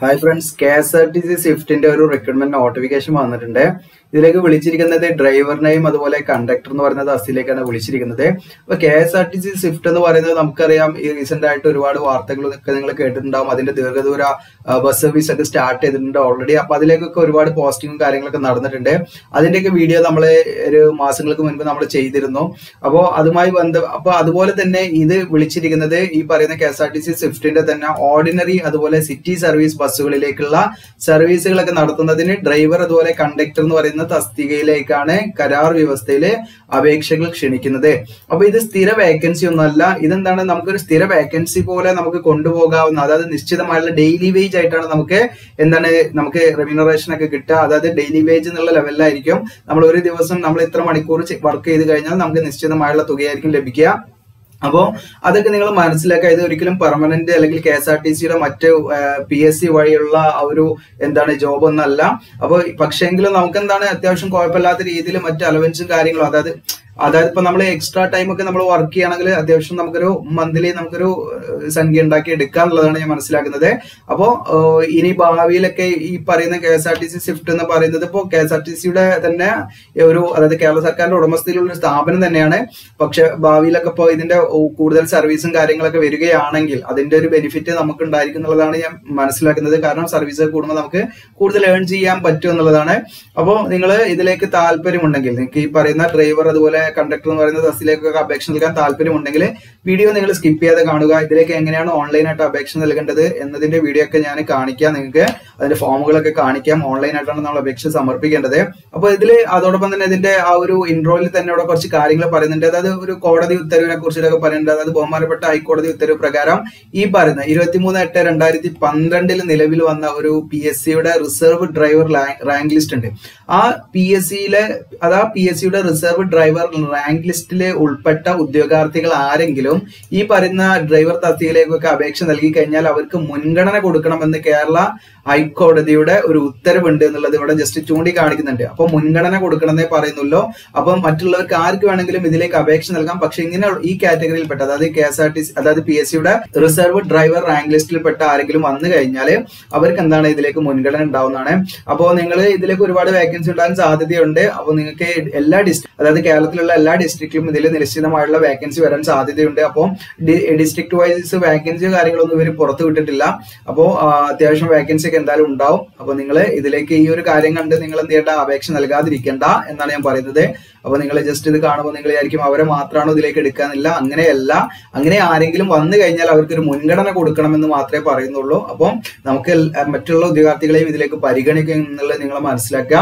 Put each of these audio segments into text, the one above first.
hi friends K S R T C സ്വിഫ്റ്റിന്റെ ഒരു recruitment notification വന്നിട്ടുണ്ട് ഇതിലേക്ക് വിളിച്ചിരിക്കുന്നത് ഡ്രൈവറിനെയും അതുപോലെ കണ്ടക്ടർ എന്ന് പറയുന്നത് അസിലേക്കാണ് വിളിച്ചിരിക്കുന്നത് അപ്പൊ K S R T C Swift എന്ന് പറയുന്നത് നമുക്കറിയാം ഈ റീസെന്റ് ആയിട്ട് ഒരുപാട് വാർത്തകളൊക്കെ നിങ്ങൾ കേട്ടിട്ടുണ്ടാവും അതിന്റെ ദീർഘദൂര ബസ് സർവീസ് ഒക്കെ സ്റ്റാർട്ട് ചെയ്തിട്ടുണ്ട് ഓൾറെഡി അപ്പൊ അതിലേക്കൊക്കെ ഒരുപാട് പോസ്റ്റിങ്ങും കാര്യങ്ങളൊക്കെ നടന്നിട്ടുണ്ട് അതിന്റെയൊക്കെ വീഡിയോ നമ്മൾ ഒരു മാസങ്ങൾക്ക് മുൻപ് നമ്മൾ ചെയ്തിരുന്നു അപ്പോൾ അതുമായി ബന്ധ അപ്പൊ അതുപോലെ തന്നെ ഇത് വിളിച്ചിരിക്കുന്നത് ഈ പറയുന്ന K S R T C സ്വിഫ്റ്റിന്റെ തന്നെ ഓർഡിനറി അതുപോലെ സിറ്റി സർവീസ് ബസ്സുകളിലേക്കുള്ള സർവീസുകളൊക്കെ നടത്തുന്നതിന് ഡ്രൈവർ അതുപോലെ കണ്ടക്ടർ എന്ന് പറയുന്ന തസ്തികയിലേക്കാണ് കരാർ വ്യവസ്ഥയിൽ അപേക്ഷകൾ ക്ഷണിക്കുന്നത് അപ്പൊ ഇത് സ്ഥിര വേക്കൻസി ഒന്നല്ല ഇതെന്താണ് നമുക്കൊരു സ്ഥിര വേക്കൻസി പോലെ നമുക്ക് കൊണ്ടുപോകാവുന്ന അതായത് നിശ്ചിതമായുള്ള ഡെയിലി വേജ് ആയിട്ടാണ് നമുക്ക് എന്താണ് നമുക്ക് റെമ്യൂണറേഷൻ ഒക്കെ കിട്ടുക അതായത് ഡെയിലി വേജ് എന്നുള്ള ലെവലിലായിരിക്കും നമ്മൾ ഒരു ദിവസം നമ്മൾ ഇത്ര മണിക്കൂർ വർക്ക് ചെയ്ത് കഴിഞ്ഞാൽ നമുക്ക് നിശ്ചിതമായുള്ള തുകയായിരിക്കും ലഭിക്കുക അപ്പോൾ അതൊക്കെ നിങ്ങൾ മനസ്സിലാക്കുക ഇത് ഒരിക്കലും പെർമനന്റ് അല്ലെങ്കിൽ കെ എസ് ആർ ടി സിയുടെ മറ്റ് പി എസ് സി വഴിയുള്ള ആ ഒരു എന്താണ് ജോബ് ഒന്നല്ല അപ്പോൾ പക്ഷേങ്കിലും നമുക്ക് എന്താണ് അത്യാവശ്യം കുഴപ്പമില്ലാത്ത രീതിയിൽ മറ്റ് അലവൻസും കാര്യങ്ങളും അതായത് അതായത് ഇപ്പൊ നമ്മൾ എക്സ്ട്രാ ടൈം ഒക്കെ നമ്മൾ വർക്ക് ചെയ്യുകയാണെങ്കിൽ അത്യാവശ്യം നമുക്കൊരു മന്ത്ലി നമുക്കൊരു ഏഹ്, സംഖ്യ ഉണ്ടാക്കി എടുക്കാം എന്നുള്ളതാണ് ഞാൻ മനസ്സിലാക്കുന്നത് അപ്പോൾ ഇനി ഭാവിയിലൊക്കെ ഈ പറയുന്ന K S R T C Swift എന്ന് പറയുന്നത് ഇപ്പോൾ കെ എസ് ആർ ടി സിയുടെ തന്നെ ഒരു അതായത് കേരള സർക്കാരിന്റെ ഉടമസ്ഥയിലുള്ള ഒരു സ്ഥാപനം തന്നെയാണ് പക്ഷെ ഭാവിയിലൊക്കെ ഇപ്പോൾ ഇതിന്റെ കൂടുതൽ സർവീസും കാര്യങ്ങളൊക്കെ വരികയാണെങ്കിൽ അതിന്റെ ഒരു ബെനിഫിറ്റ് നമുക്ക് ഉണ്ടായിരിക്കും എന്നുള്ളതാണ് ഞാൻ മനസ്സിലാക്കുന്നത് കാരണം സർവീസ് കൂടുമ്പോൾ നമുക്ക് കൂടുതൽ ഏൺ ചെയ്യാൻ പറ്റും എന്നുള്ളതാണ് അപ്പോൾ നിങ്ങൾ ഇതിലേക്ക് താല്പര്യമുണ്ടെങ്കിൽ നിങ്ങൾക്ക് ഈ പറയുന്ന ഡ്രൈവർ അതുപോലെ കണ്ടക്ടർ എന്ന് പറയുന്ന ബസ്സിലേക്കൊക്കെ അപേക്ഷ നൽകാൻ താല്പര്യമുണ്ടെങ്കിൽ വീഡിയോ നിങ്ങൾ സ്കിപ്പ് ചെയ്യാതെ കാണുക ഇതിലേക്ക് എങ്ങനെയാണ് ഓൺലൈനായിട്ട് അപേക്ഷ നൽകേണ്ടത് എന്നതിന്റെ വീഡിയോ ഒക്കെ ഞാൻ കാണിക്കാം നിങ്ങൾക്ക് അതിന്റെ ഫോമുകളൊക്കെ കാണിക്കാം ഓൺലൈനായിട്ടാണ് നമ്മൾ അപേക്ഷ സമർപ്പിക്കേണ്ടത് അപ്പോൾ ഇതിൽ അതോടൊപ്പം തന്നെ ഇതിന്റെ ആ ഒരു ഇൻട്രോയിൽ തന്നെ ഇവിടെ കുറച്ച് കാര്യങ്ങൾ പറയുന്നുണ്ട് അതായത് ഒരു കോടതി ഉത്തരവിനെ കുറിച്ചിട്ടൊക്കെ പറയുന്നുണ്ട് അതായത് ബഹുമാനപ്പെട്ട ഹൈക്കോടതി ഉത്തരവ് പ്രകാരം ഈ പറയുന്ന ഇരുപത്തിമൂന്ന് എട്ട് രണ്ടായിരത്തി പന്ത്രണ്ടിൽ നിലവിൽ വന്ന ഒരു പി എസ് സിയുടെ റിസർവ് ഡ്രൈവർ റാങ്ക് ലിസ്റ്റ് ഉണ്ട് ആ പി എസ് സിയിലെ അതാ പി എസ് സിയുടെ റിസർവ് ഡ്രൈവർ റാങ്ക് ലിസ്റ്റിൽ ഉൾപ്പെട്ട ഉദ്യോഗാർത്ഥികൾ ആരെങ്കിലും ഈ പറയുന്ന ഡ്രൈവർ തസ്തികയിലേക്കൊക്കെ അപേക്ഷ നൽകി കഴിഞ്ഞാൽ അവർക്ക് മുൻഗണന കൊടുക്കണമെന്ന് കേരള ഹൈക്കോടതിയുടെ ഒരു ഉത്തരവുണ്ട് എന്നുള്ളത് ഇവിടെ ജസ്റ്റ് ചൂണ്ടിക്കാണിക്കുന്നുണ്ട് അപ്പൊ മുൻഗണന കൊടുക്കണമെന്നേ പറയുന്നുള്ളൂ അപ്പം മറ്റുള്ളവർക്ക് ആർക്ക് വേണമെങ്കിലും ഇതിലേക്ക് അപേക്ഷ നൽകാം പക്ഷെ ഇങ്ങനെ ഈ കാറ്റഗറിയിൽപ്പെട്ട അതായത് K S R T C അതായത് പി എസ് സിയുടെ റിസർവ് ഡ്രൈവർ റാങ്ക് ലിസ്റ്റിൽപ്പെട്ട ആരെങ്കിലും വന്നു കഴിഞ്ഞാൽ അവർക്ക് എന്താണ് ഇതിലേക്ക് മുൻഗണന ഉണ്ടാവുന്നതാണ് അപ്പോൾ നിങ്ങൾ ഇതിലേക്ക് ഒരുപാട് വേക്കൻസി ഉണ്ടാകാൻ സാധ്യതയുണ്ട് അപ്പോൾ നിങ്ങൾക്ക് എല്ലാ ഡിസ്ട്രിക്ട് അതായത് കേരളത്തിലുള്ള എല്ലാ ഡിസ്ട്രിക്റ്റിലും ഇതിൽ നിശ്ചിതമായുള്ള വേക്കൻസി വരാൻ സാധ്യതയുണ്ട് അപ്പോൾ ഡിസ്ട്രിക്ട് വൈസ് വേക്കൻസി കാര്യങ്ങളൊന്നും ഇവർ പുറത്തു വിട്ടിട്ടില്ല അപ്പോൾ അത്യാവശ്യം വേക്കൻസി ഒക്കെ എന്തായാലും ഉണ്ടാവും അപ്പോൾ നിങ്ങൾ ഇതിലേക്ക് ഈ ഒരു കാര്യം കണ്ട് നിങ്ങൾ എന്ത് ചെയ്യേണ്ട അപേക്ഷ നൽകാതിരിക്കേണ്ട എന്നാണ് ഞാൻ പറയുന്നത് അപ്പോൾ നിങ്ങൾ ജസ്റ്റ് ഇത് കാണുമ്പോൾ നിങ്ങൾ വിചാരിക്കും അവരെ മാത്രമാണോ ഇതിലേക്ക് എടുക്കാന്നില്ല അങ്ങനെയല്ല അങ്ങനെ ആരെങ്കിലും വന്നു കഴിഞ്ഞാൽ അവർക്ക് ഒരു മുൻഗണന കൊടുക്കണമെന്ന് മാത്രമേ പറയുന്നുള്ളൂ അപ്പം നമുക്ക് എൽ- മറ്റുള്ള ഉദ്യോഗാർത്ഥികളെയും ഇതിലേക്ക് പരിഗണിക്കും എന്നുള്ളത് നിങ്ങൾ മനസ്സിലാക്കുക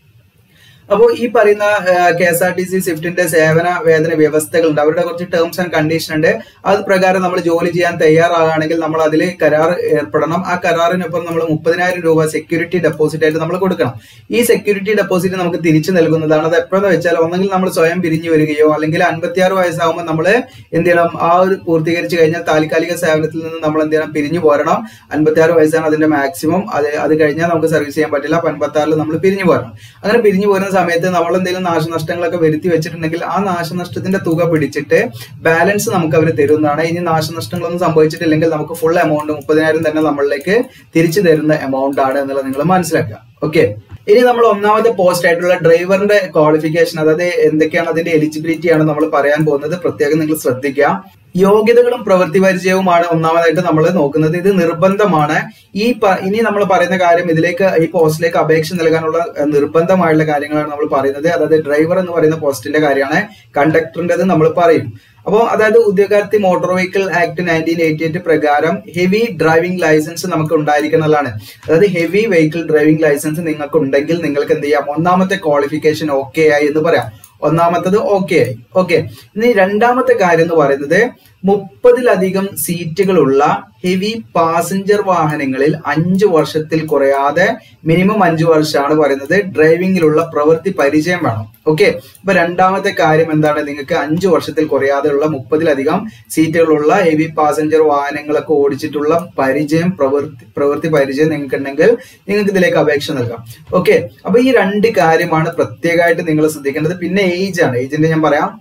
അപ്പോൾ ഈ പറയുന്ന K S R T C സ്വിഫ്റ്റിന്റെ സേവന വേതന വ്യവസ്ഥകളുണ്ട് അവരുടെ കുറച്ച് ടേംസ് ആൻഡ് കണ്ടീഷൻ ഉണ്ട് അത് പ്രകാരം നമ്മൾ ജോലി ചെയ്യാൻ തയ്യാറാകുകയാണെങ്കിൽ നമ്മൾ അതിൽ കരാർ ഏർപ്പെടണം ആ കരാറിനൊപ്പം നമ്മൾ മുപ്പതിനായിരം രൂപ സെക്യൂരിറ്റി ഡെപ്പോസിറ്റ് ആയിട്ട് നമ്മൾ കൊടുക്കണം ഈ സെക്യൂരിറ്റി ഡെപ്പോസിറ്റ് നമുക്ക് തിരിച്ചു നൽകുന്നതാണ് അത് എപ്പോഴെന്ന് വെച്ചാൽ ഒന്നെങ്കിൽ നമ്മൾ സ്വയം പിരിഞ്ഞു വരികയോ അല്ലെങ്കിൽ അൻപത്തിയാറ് വയസ്സാകുമ്പോൾ നമ്മൾ എന്ത് ചെയ്യണം ആ ഒരു പൂർത്തീകരിച്ചു കഴിഞ്ഞാൽ താൽക്കാലിക സേവനത്തിൽ നിന്ന് നമ്മൾ എന്ത് ചെയ്യണം പിരിഞ്ഞു പോരണം അൻപത്തിയാറ് വയസ്സാണ് അതിന്റെ മാക്സിമം അത് അത് കഴിഞ്ഞാൽ നമുക്ക് സർവീസ് ചെയ്യാൻ പറ്റില്ല അപ്പൊ അൻപത്തി ആറിൽ നമ്മൾ പിരിഞ്ഞു പോരണം അങ്ങനെ പിരിഞ്ഞു പോരുന്ന സമയത്ത് നമ്മൾ എന്തെങ്കിലും നാശനഷ്ടങ്ങളൊക്കെ വരുത്തി വെച്ചിട്ടുണ്ടെങ്കിൽ ആ നാശനഷ്ടത്തിന്റെ തുക പിടിച്ചിട്ട് ബാലൻസ് നമുക്ക് അവർ തരുന്നതാണ് ഇനി നാശനഷ്ടങ്ങളൊന്നും സംഭവിച്ചിട്ടില്ലെങ്കിൽ നമുക്ക് ഫുൾ എമൗണ്ട് മുപ്പതിനായിരം തന്നെ നമ്മളിലേക്ക് തിരിച്ചു തരുന്ന എമൗണ്ട് ആണ് എന്നുള്ളത് നിങ്ങൾ മനസ്സിലാക്കുക ഓക്കെ ഇനി നമ്മൾ ഒന്നാമത്തെ പോസ്റ്റ് ആയിട്ടുള്ള ഡ്രൈവറിന്റെ ക്വാളിഫിക്കേഷൻ അതായത് എന്തൊക്കെയാണ് അതിന്റെ എലിജിബിലിറ്റി ആണ് നമ്മൾ പറയാൻ പോകുന്നത് പ്രത്യേകം നിങ്ങൾ ശ്രദ്ധിക്കുക യോഗ്യതകളും പ്രവൃത്തി പരിചയവുമാണ് ഒന്നാമതായിട്ട് നമ്മൾ നോക്കുന്നത് ഇത് നിർബന്ധമാണ് ഈ പ- ഇനി നമ്മൾ പറയുന്ന കാര്യം ഇതിലേക്ക് ഈ പോസ്റ്റിലേക്ക് അപേക്ഷ നൽകാനുള്ള അഹ്, നിർബന്ധമായുള്ള കാര്യങ്ങളാണ് നമ്മൾ പറയുന്നത് അതായത് ഡ്രൈവർ എന്ന് പറയുന്ന പോസ്റ്റിന്റെ കാര്യമാണ് കണ്ടക്ടറിന്റേത് നമ്മൾ പറയും അപ്പോൾ അതായത് ഉദ്യോഗാർത്ഥി motor vehicle act nineteen eighty eight പ്രകാരം ഹെവി ഡ്രൈവിംഗ് ലൈസൻസ് നമുക്ക് ഉണ്ടായിരിക്കുന്നതാണ് അതായത് ഹെവി വെഹിക്കിൾ ഡ്രൈവിംഗ് ലൈസൻസ് നിങ്ങൾക്ക് ഉണ്ടെങ്കിൽ നിങ്ങൾക്ക് എന്ത് ചെയ്യാം ഒന്നാമത്തെ ക്വാളിഫിക്കേഷൻ ഓക്കെ ആയി എന്ന് പറയാം ഒന്നാമത്തത് ഓക്കെ ആയി ഓക്കെ ഇനി രണ്ടാമത്തെ കാര്യം എന്ന് പറയുന്നത് മുപ്പതിലധികം സീറ്റുകളുള്ള ഹെവി പാസഞ്ചർ വാഹനങ്ങളിൽ അഞ്ചു വർഷത്തിൽ കുറയാതെ മിനിമം അഞ്ചു വർഷമാണ് പറയുന്നത് ഡ്രൈവിംഗിലുള്ള പ്രവൃത്തി പരിചയം വേണം ഓക്കെ അപ്പൊ രണ്ടാമത്തെ കാര്യം എന്താണ് നിങ്ങൾക്ക് അഞ്ചു വർഷത്തിൽ കുറയാതെയുള്ള മുപ്പതിലധികം സീറ്റുകളുള്ള ഹെവി പാസഞ്ചർ വാഹനങ്ങളൊക്കെ ഓടിച്ചിട്ടുള്ള പരിചയം പ്രവൃത്തി പ്രവൃത്തി പരിചയം നിങ്ങൾക്ക് ഉണ്ടെങ്കിൽ നിങ്ങൾക്ക് ഇതിലേക്ക് അപേക്ഷ നൽകാം ഓക്കെ അപ്പൊ ഈ രണ്ട് കാര്യമാണ് പ്രത്യേകമായിട്ട് നിങ്ങൾ ശ്രദ്ധിക്കേണ്ടത് പിന്നെ ഏജ് ആണ് ഏജിന്റെ ഞാൻ പറയാം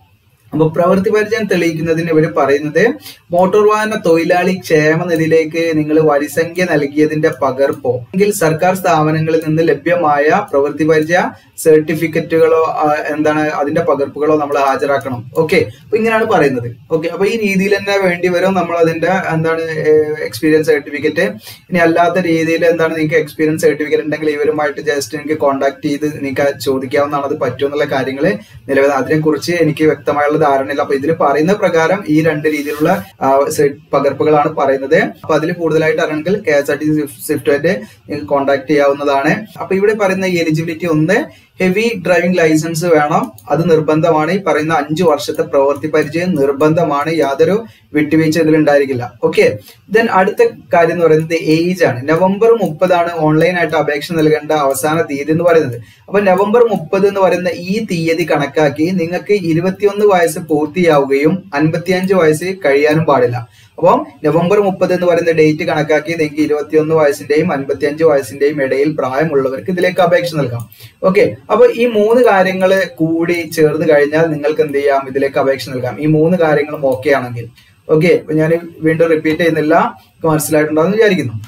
അപ്പൊ പ്രവൃത്തി പരിചയം തെളിയിക്കുന്നതിന് ഇവർ പറയുന്നത് മോട്ടോർ വാഹന തൊഴിലാളി ക്ഷേമനിധിയിലേക്ക് നിങ്ങൾ വരിസംഖ്യ നൽകിയതിന്റെ പകർപ്പോ എങ്കിൽ സർക്കാർ സ്ഥാപനങ്ങളിൽ നിന്ന് ലഭ്യമായ പ്രവൃത്തി പരിചയ സർട്ടിഫിക്കറ്റുകളോ ആ, എന്താണ് അതിന്റെ പകർപ്പുകളോ നമ്മൾ ഹാജരാക്കണം ഓക്കെ അപ്പൊ ഇങ്ങനെയാണ് പറയുന്നത് ഓക്കെ അപ്പൊ ഈ രീതിയിൽ തന്നെ വേണ്ടി വരും നമ്മൾ അതിന്റെ എന്താണ് എക്സ്പീരിയൻസ് സർട്ടിഫിക്കറ്റ് ഇനി അല്ലാത്ത രീതിയിൽ എന്താണ് നിങ്ങൾക്ക് എക്സ്പീരിയൻസ് സർട്ടിഫിക്കറ്റ് ഉണ്ടെങ്കിൽ ഇവരുമായിട്ട് ജസ്റ്റ് നിങ്ങൾക്ക് കോൺടാക്ട് ചെയ്ത് നിങ്ങൾക്ക് ചോദിക്കാവുന്നതാണ് അത് പറ്റുമെന്നുള്ള കാര്യങ്ങൾ നിലവിൽ അതിനെ കുറിച്ച് എനിക്ക് വ്യക്തമായുള്ള ധാരണയില്ല അപ്പൊ ഇതിൽ പറയുന്ന പ്രകാരം ഈ രണ്ട് രീതിയിലുള്ള ആ, സെ- പകർപ്പുകളാണ് പറയുന്നത് അപ്പൊ അതിൽ കൂടുതലായിട്ട് അറിയണമെങ്കിൽ K S R T C സ്വിഫ്റ്റുമായിട്ട് നിങ്ങൾക്ക് കോൺടാക്ട് ചെയ്യാവുന്നതാണ് അപ്പൊ ഇവിടെ പറയുന്ന ഈ എലിജിബിലിറ്റി ഒന്ന് ഹെവി ഡ്രൈവിംഗ് ലൈസൻസ് വേണം അത് നിർബന്ധമാണ് ഈ പറയുന്ന അഞ്ചു വർഷത്തെ പ്രവൃത്തി പരിചയം നിർബന്ധമാണ് യാതൊരു വിട്ടുവീഴ്ച ഇതിൽ ഉണ്ടായിരിക്കില്ല ഓക്കെ ദെൻ അടുത്ത കാര്യം എന്ന് പറയുന്നത് ഏജ് ആണ് നവംബർ മുപ്പതാണ് ഓൺലൈനായിട്ട് അപേക്ഷ നൽകേണ്ട അവസാന തീയതി എന്ന് പറയുന്നത് അപ്പൊ നവംബർ മുപ്പത് എന്ന് പറയുന്ന ഈ തീയതി കണക്കാക്കി നിങ്ങൾക്ക് ഇരുപത്തിയൊന്ന് വയസ്സ് പൂർത്തിയാവുകയും അൻപത്തിയഞ്ച് വയസ്സ് കഴിയാനും പാടില്ല അപ്പം നവംബർ മുപ്പത് എന്ന് പറയുന്ന ഡേറ്റ് കണക്കാക്കി നിങ്ങൾക്ക് ഇരുപത്തിയൊന്ന് വയസ്സിന്റെയും അൻപത്തിയഞ്ച് വയസ്സിന്റെയും ഇടയിൽ പ്രായമുള്ളവർക്ക് ഇതിലേക്ക് അപേക്ഷ നൽകാം ഓക്കെ അപ്പൊ ഈ മൂന്ന് കാര്യങ്ങൾ കൂടി ചേർന്ന് കഴിഞ്ഞാൽ നിങ്ങൾക്ക് എന്ത് ചെയ്യാം ഇതിലേക്ക് അപേക്ഷ നൽകാം ഈ മൂന്ന് കാര്യങ്ങളും ഓക്കെ ആണെങ്കിൽ ഓക്കെ അപ്പൊ ഞാൻ വീണ്ടും റിപ്പീറ്റ് ചെയ്യുന്നില്ല മനസ്സിലായിട്ടുണ്ടാവും വിചാരിക്കുന്നു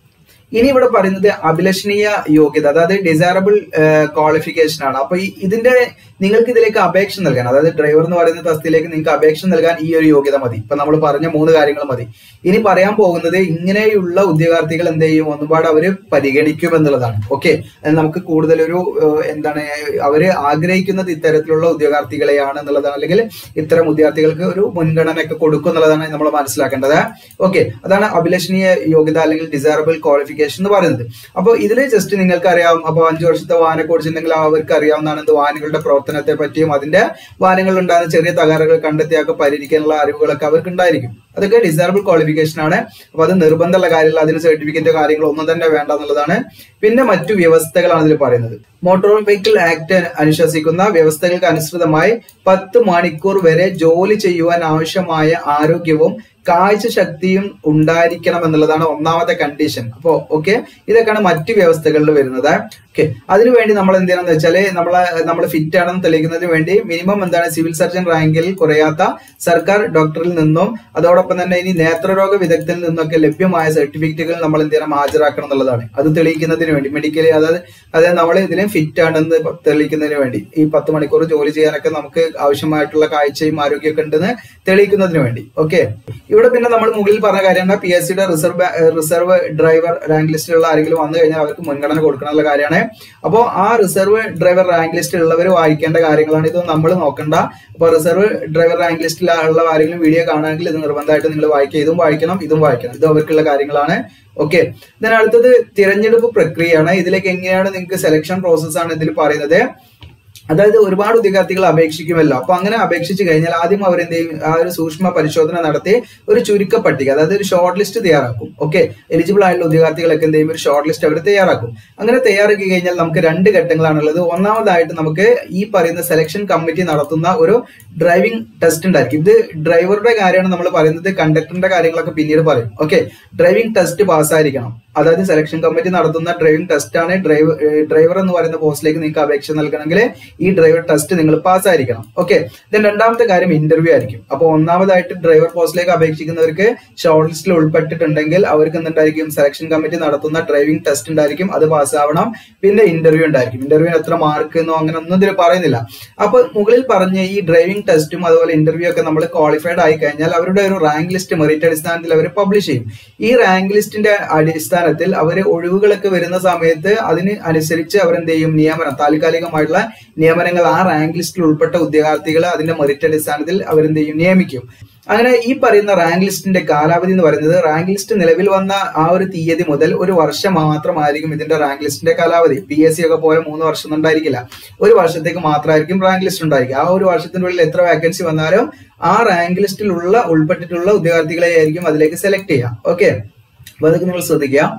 ഇനി ഇവിടെ പറയുന്നത് അഭിലഷണീയ യോഗ്യത അതായത് ഡിസൈറബിൾ ക്വാളിഫിക്കേഷൻ ആണ് അപ്പൊ ഈ ഇതിന്റെ നിങ്ങൾക്ക് ഇതിലേക്ക് അപേക്ഷ നൽകാൻ അതായത് ഡ്രൈവർ എന്ന് പറയുന്ന തസ്തിയിലേക്ക് നിങ്ങൾക്ക് അപേക്ഷ നൽകാൻ ഈ ഒരു യോഗ്യത മതി ഇപ്പൊ നമ്മൾ പറഞ്ഞ മൂന്ന് കാര്യങ്ങൾ മതി ഇനി പറയാൻ പോകുന്നത് ഇങ്ങനെയുള്ള ഉദ്യോഗാർത്ഥികൾ എന്ത് ചെയ്യും ഒന്നുപാട് അവര് പരിഗണിക്കും എന്നുള്ളതാണ് ഓക്കെ നമുക്ക് കൂടുതലൊരു ഏഹ്, എന്താണ് അവര് ആഗ്രഹിക്കുന്നത് ഇത്തരത്തിലുള്ള ഉദ്യോഗാർത്ഥികളെയാണ് എന്നുള്ളതാണ് അല്ലെങ്കിൽ ഇത്തരം ഉദ്യോഗാർത്ഥികൾക്ക് ഒരു മുൻഗണന ഒക്കെ കൊടുക്കും എന്നുള്ളതാണ് നമ്മൾ മനസ്സിലാക്കേണ്ടത് ഓക്കെ അതാണ് അഭിലഷണീയ യോഗ്യത അല്ലെങ്കിൽ ഡിസൈറബിൾ ക്വാളിഫിക്കേഷൻ എന്ന് പറയുന്നത് അപ്പോൾ ഇതിൽ ജസ്റ്റ് നിങ്ങൾക്ക് അറിയാം അപ്പോൾ അഞ്ചു വർഷത്തെ വാഹനം ഓടിച്ചിട്ടുണ്ടെങ്കിൽ അവർക്ക് അറിയാവുന്നതാണ് എന്ത് വാഹനങ്ങളുടെ പ്രവർത്തനത്തെ പറ്റിയും അതിന്റെ വാഹനങ്ങളിൽ ഉണ്ടാകുന്ന ചെറിയ തകരാറുകൾ കണ്ടെത്തിയൊക്കെ പരിഹരിക്കാനുള്ള അറിവുകളൊക്കെ അവർക്ക് ഉണ്ടായിരിക്കും അതൊക്കെ ഡിസൈറബിൾ ക്വാളിഫിക്കേഷൻ ആണ് അപ്പൊ അത് നിർബന്ധമുള്ള കാര്യമില്ല അതിന് സർട്ടിഫിക്കറ്റോ കാര്യങ്ങളോ ഒന്നും തന്നെ വേണ്ട എന്നുള്ളതാണ് പിന്നെ മറ്റു വ്യവസ്ഥകളാണ് ഇതിൽ പറയുന്നത് മോട്ടോർ വെഹിക്കിൾ ആക്ട് അനുശാസിക്കുന്ന വ്യവസ്ഥകൾക്ക് അനുസൃതമായി പത്ത് മണിക്കൂർ വരെ ജോലി ചെയ്യുവാൻ ആവശ്യമായ ആരോഗ്യവും കാഴ്ച ശക്തിയും ഉണ്ടായിരിക്കണം എന്നുള്ളതാണ് ഒന്നാമത്തെ കണ്ടീഷൻ അപ്പോ ഓക്കെ ഇതൊക്കെയാണ് മറ്റു വ്യവസ്ഥകളിൽ വരുന്നത് ഓക്കെ അതിനുവേണ്ടി നമ്മൾ എന്ത് ചെയ്യണം എന്ന് വെച്ചാല് നമ്മളെ നമ്മൾ ഫിറ്റ് ആണെന്ന് തെളിയിക്കുന്നതിന് വേണ്ടി മിനിമം എന്താണ് സിവിൽ സർജൻ റാങ്കിൽ കുറയാത്ത സർക്കാർ ഡോക്ടറിൽ നിന്നും അതോടൊപ്പം തന്നെ ഇനി നേത്രരോഗ വിദഗ്ധനിൽ നിന്നൊക്കെ ലഭ്യമായ സർട്ടിഫിക്കറ്റുകൾ നമ്മൾ എന്ത് ചെയ്യണം ഹാജരാക്കണം എന്നുള്ളതാണ് അത് തെളിയിക്കുന്നതിന് വേണ്ടി മെഡിക്കലി അതായത് അതായത് നമ്മൾ ഇതിലും ഫിറ്റ് ആണെന്ന് തെളിയിക്കുന്നതിന് വേണ്ടി ഈ പത്ത് മണിക്കൂർ ജോലി ചെയ്യാനൊക്കെ നമുക്ക് ആവശ്യമായിട്ടുള്ള കാഴ്ചയും ആരോഗ്യമൊക്കെ ഉണ്ടെന്ന് തെളിയിക്കുന്നതിന് വേണ്ടി ഓക്കെ ഇവിടെ പിന്നെ നമ്മൾ മുകളിൽ പറഞ്ഞ കാര്യമാണ് പി എസ് സിയുടെ റിസർവ് റിസർവ് ഡ്രൈവർ റാങ്ക് ലിസ്റ്റിലുള്ള ആരെങ്കിലും വന്നു കഴിഞ്ഞാൽ അവർക്ക് മുൻഗണന കൊടുക്കണമെന്നുള്ള കാര്യമാണ് അപ്പോൾ ആ റിസർവ് ഡ്രൈവർ റാങ്ക് ലിസ്റ്റിൽ ഉള്ളവർ വായിക്കേണ്ട കാര്യങ്ങളാണ് ഇത് നമ്മൾ നോക്കണ്ട അപ്പോൾ റിസർവ് ഡ്രൈവർ റാങ്ക് ലിസ്റ്റിലുള്ള ആരെങ്കിലും വീഡിയോ കാണുകയാണെങ്കിൽ ഇത് നിർബന്ധമായിട്ട് നിങ്ങൾ വായിക്കുക ഇതും വായിക്കണം ഇതും വായിക്കണം ഇത് അവർക്കുള്ള കാര്യങ്ങളാണ് ഓക്കെ then അടുത്തത് തിരഞ്ഞെടുപ്പ് പ്രക്രിയയാണ് ഇതിലേക്ക് എങ്ങനെയാണ് നിങ്ങൾക്ക് സെലക്ഷൻ പ്രോസസ് ആണ് ഇതിൽ പറയുന്നത് അതായത് ഒരുപാട് ഉദ്യോഗാർത്ഥികൾ അപേക്ഷിക്കുമല്ലോ അപ്പൊ അങ്ങനെ അപേക്ഷിച്ച് കഴിഞ്ഞാൽ ആദ്യം അവർ എന്ത് ചെയ്യും ആ ഒരു സൂക്ഷ്മ പരിശോധന നടത്തി ഒരു ചുരുക്ക പട്ടിക അതായത് ഒരു ഷോർട്ട് ലിസ്റ്റ് തയ്യാറാക്കും ഓക്കെ എലിജിബിൾ ആയിട്ടുള്ള ഉദ്യോഗാർത്ഥികളൊക്കെ എന്ത് ചെയ്യും ഒരു ഷോർട്ട് ലിസ്റ്റ് അവർ തയ്യാറാക്കും അങ്ങനെ തയ്യാറാക്കി കഴിഞ്ഞാൽ നമുക്ക് രണ്ട് ഘട്ടങ്ങളാണുള്ളത് ഒന്നാമതായിട്ട് നമുക്ക് ഈ പറയുന്ന സെലക്ഷൻ കമ്മിറ്റി നടത്തുന്ന ഒരു ഡ്രൈവിംഗ് ടെസ്റ്റ് ഉണ്ടായിരിക്കും ഇത് ഡ്രൈവറുടെ കാര്യമാണ് നമ്മൾ പറയുന്നത് കണ്ടക്ടറിന്റെ കാര്യങ്ങളൊക്കെ പിന്നീട് പറയും ഓക്കെ ഡ്രൈവിംഗ് ടെസ്റ്റ് പാസ്സായിരിക്കണം അതായത് സെലക്ഷൻ കമ്മിറ്റി നടത്തുന്ന ഡ്രൈവിംഗ് ടെസ്റ്റ് ആണ് ഡ്രൈവർ ഡ്രൈവർ എന്ന് പറയുന്ന പോസ്റ്റിലേക്ക് നിങ്ങൾക്ക് അപേക്ഷ നൽകണമെങ്കിൽ ഈ ഡ്രൈവർ ടെസ്റ്റ് നിങ്ങൾ പാസ്സായിരിക്കണം ഓക്കെ ദെൻ രണ്ടാമത്തെ കാര്യം ഇന്റർവ്യൂ ആയിരിക്കും അപ്പോൾ ഒന്നാമതായിട്ട് ഡ്രൈവർ പോസ്റ്റിലേക്ക് അപേക്ഷിക്കുന്നവർക്ക് ഷോർട്ട് ലിസ്റ്റിൽ ഉൾപ്പെട്ടിട്ടുണ്ടെങ്കിൽ അവർക്ക് എന്തുണ്ടായിരിക്കും സെലക്ഷൻ കമ്മിറ്റി നടത്തുന്ന ഡ്രൈവിംഗ് ടെസ്റ്റ് ഉണ്ടായിരിക്കും അത് പാസ്സാവണം പിന്നെ ഇന്റർവ്യൂ ഉണ്ടായിരിക്കും ഇന്റർവ്യൂ എത്ര മാർക്ക് എന്നോ അങ്ങനെ ഒന്നും ഇതിൽ പറയുന്നില്ല അപ്പൊ മുകളിൽ പറഞ്ഞ ഈ ഡ്രൈവിംഗ് ടെസ്റ്റും അതുപോലെ ഇന്റർവ്യൂ ഒക്കെ നമ്മൾ ക്വാളിഫൈഡ് ആയി കഴിഞ്ഞാൽ അവരുടെ ഒരു റാങ്ക് ലിസ്റ്റ് മെറിറ്റ് അടിസ്ഥാനത്തിൽ അവർ പബ്ലിഷ് ചെയ്യും ഈ റാങ്ക് ലിസ്റ്റിന്റെ അടിസ്ഥാനത്തിൽ അവർ ഒഴിവുകളൊക്കെ വരുന്ന സമയത്ത് അതിന് അനുസരിച്ച് അവരെന്ത് ചെയ്യും നിയമനം താൽക്കാലികമായിട്ടുള്ള നിയമനങ്ങൾ ആ റാങ്ക് ലിസ്റ്റിൽ ഉൾപ്പെട്ട ഉദ്യോഗാർത്ഥികളെ അതിന്റെ മെറിറ്റ് അടിസ്ഥാനത്തിൽ അവരെന്ത് ചെയ്യും നിയമിക്കും അങ്ങനെ ഈ പറയുന്ന റാങ്ക് ലിസ്റ്റിന്റെ കാലാവധി എന്ന് പറയുന്നത് റാങ്ക് ലിസ്റ്റ് നിലവിൽ വന്ന ആ ഒരു തീയതി മുതൽ ഒരു വർഷം മാത്രമായിരിക്കും ഇതിന്റെ റാങ്ക് ലിസ്റ്റിന്റെ കാലാവധി പി എസ് സി ഒക്കെ പോലെ മൂന്ന് വർഷം ഒന്നും ഉണ്ടായിരിക്കില്ല ഒരു വർഷത്തേക്ക് മാത്രമായിരിക്കും റാങ്ക് ലിസ്റ്റ് ഉണ്ടായിരിക്കുക ആ ഒരു വർഷത്തിനുള്ളിൽ എത്ര വാക്കൻസി വന്നാലും ആ റാങ്ക് ലിസ്റ്റിലുള്ള ഉൾപ്പെട്ടിട്ടുള്ള ഉദ്യോഗാർത്ഥികളെ ആയിരിക്കും അതിലേക്ക് സെലക്ട് ചെയ്യുക ഓക്കെ അപ്പൊ അതൊക്കെ നിങ്ങൾ ശ്രദ്ധിക്കുക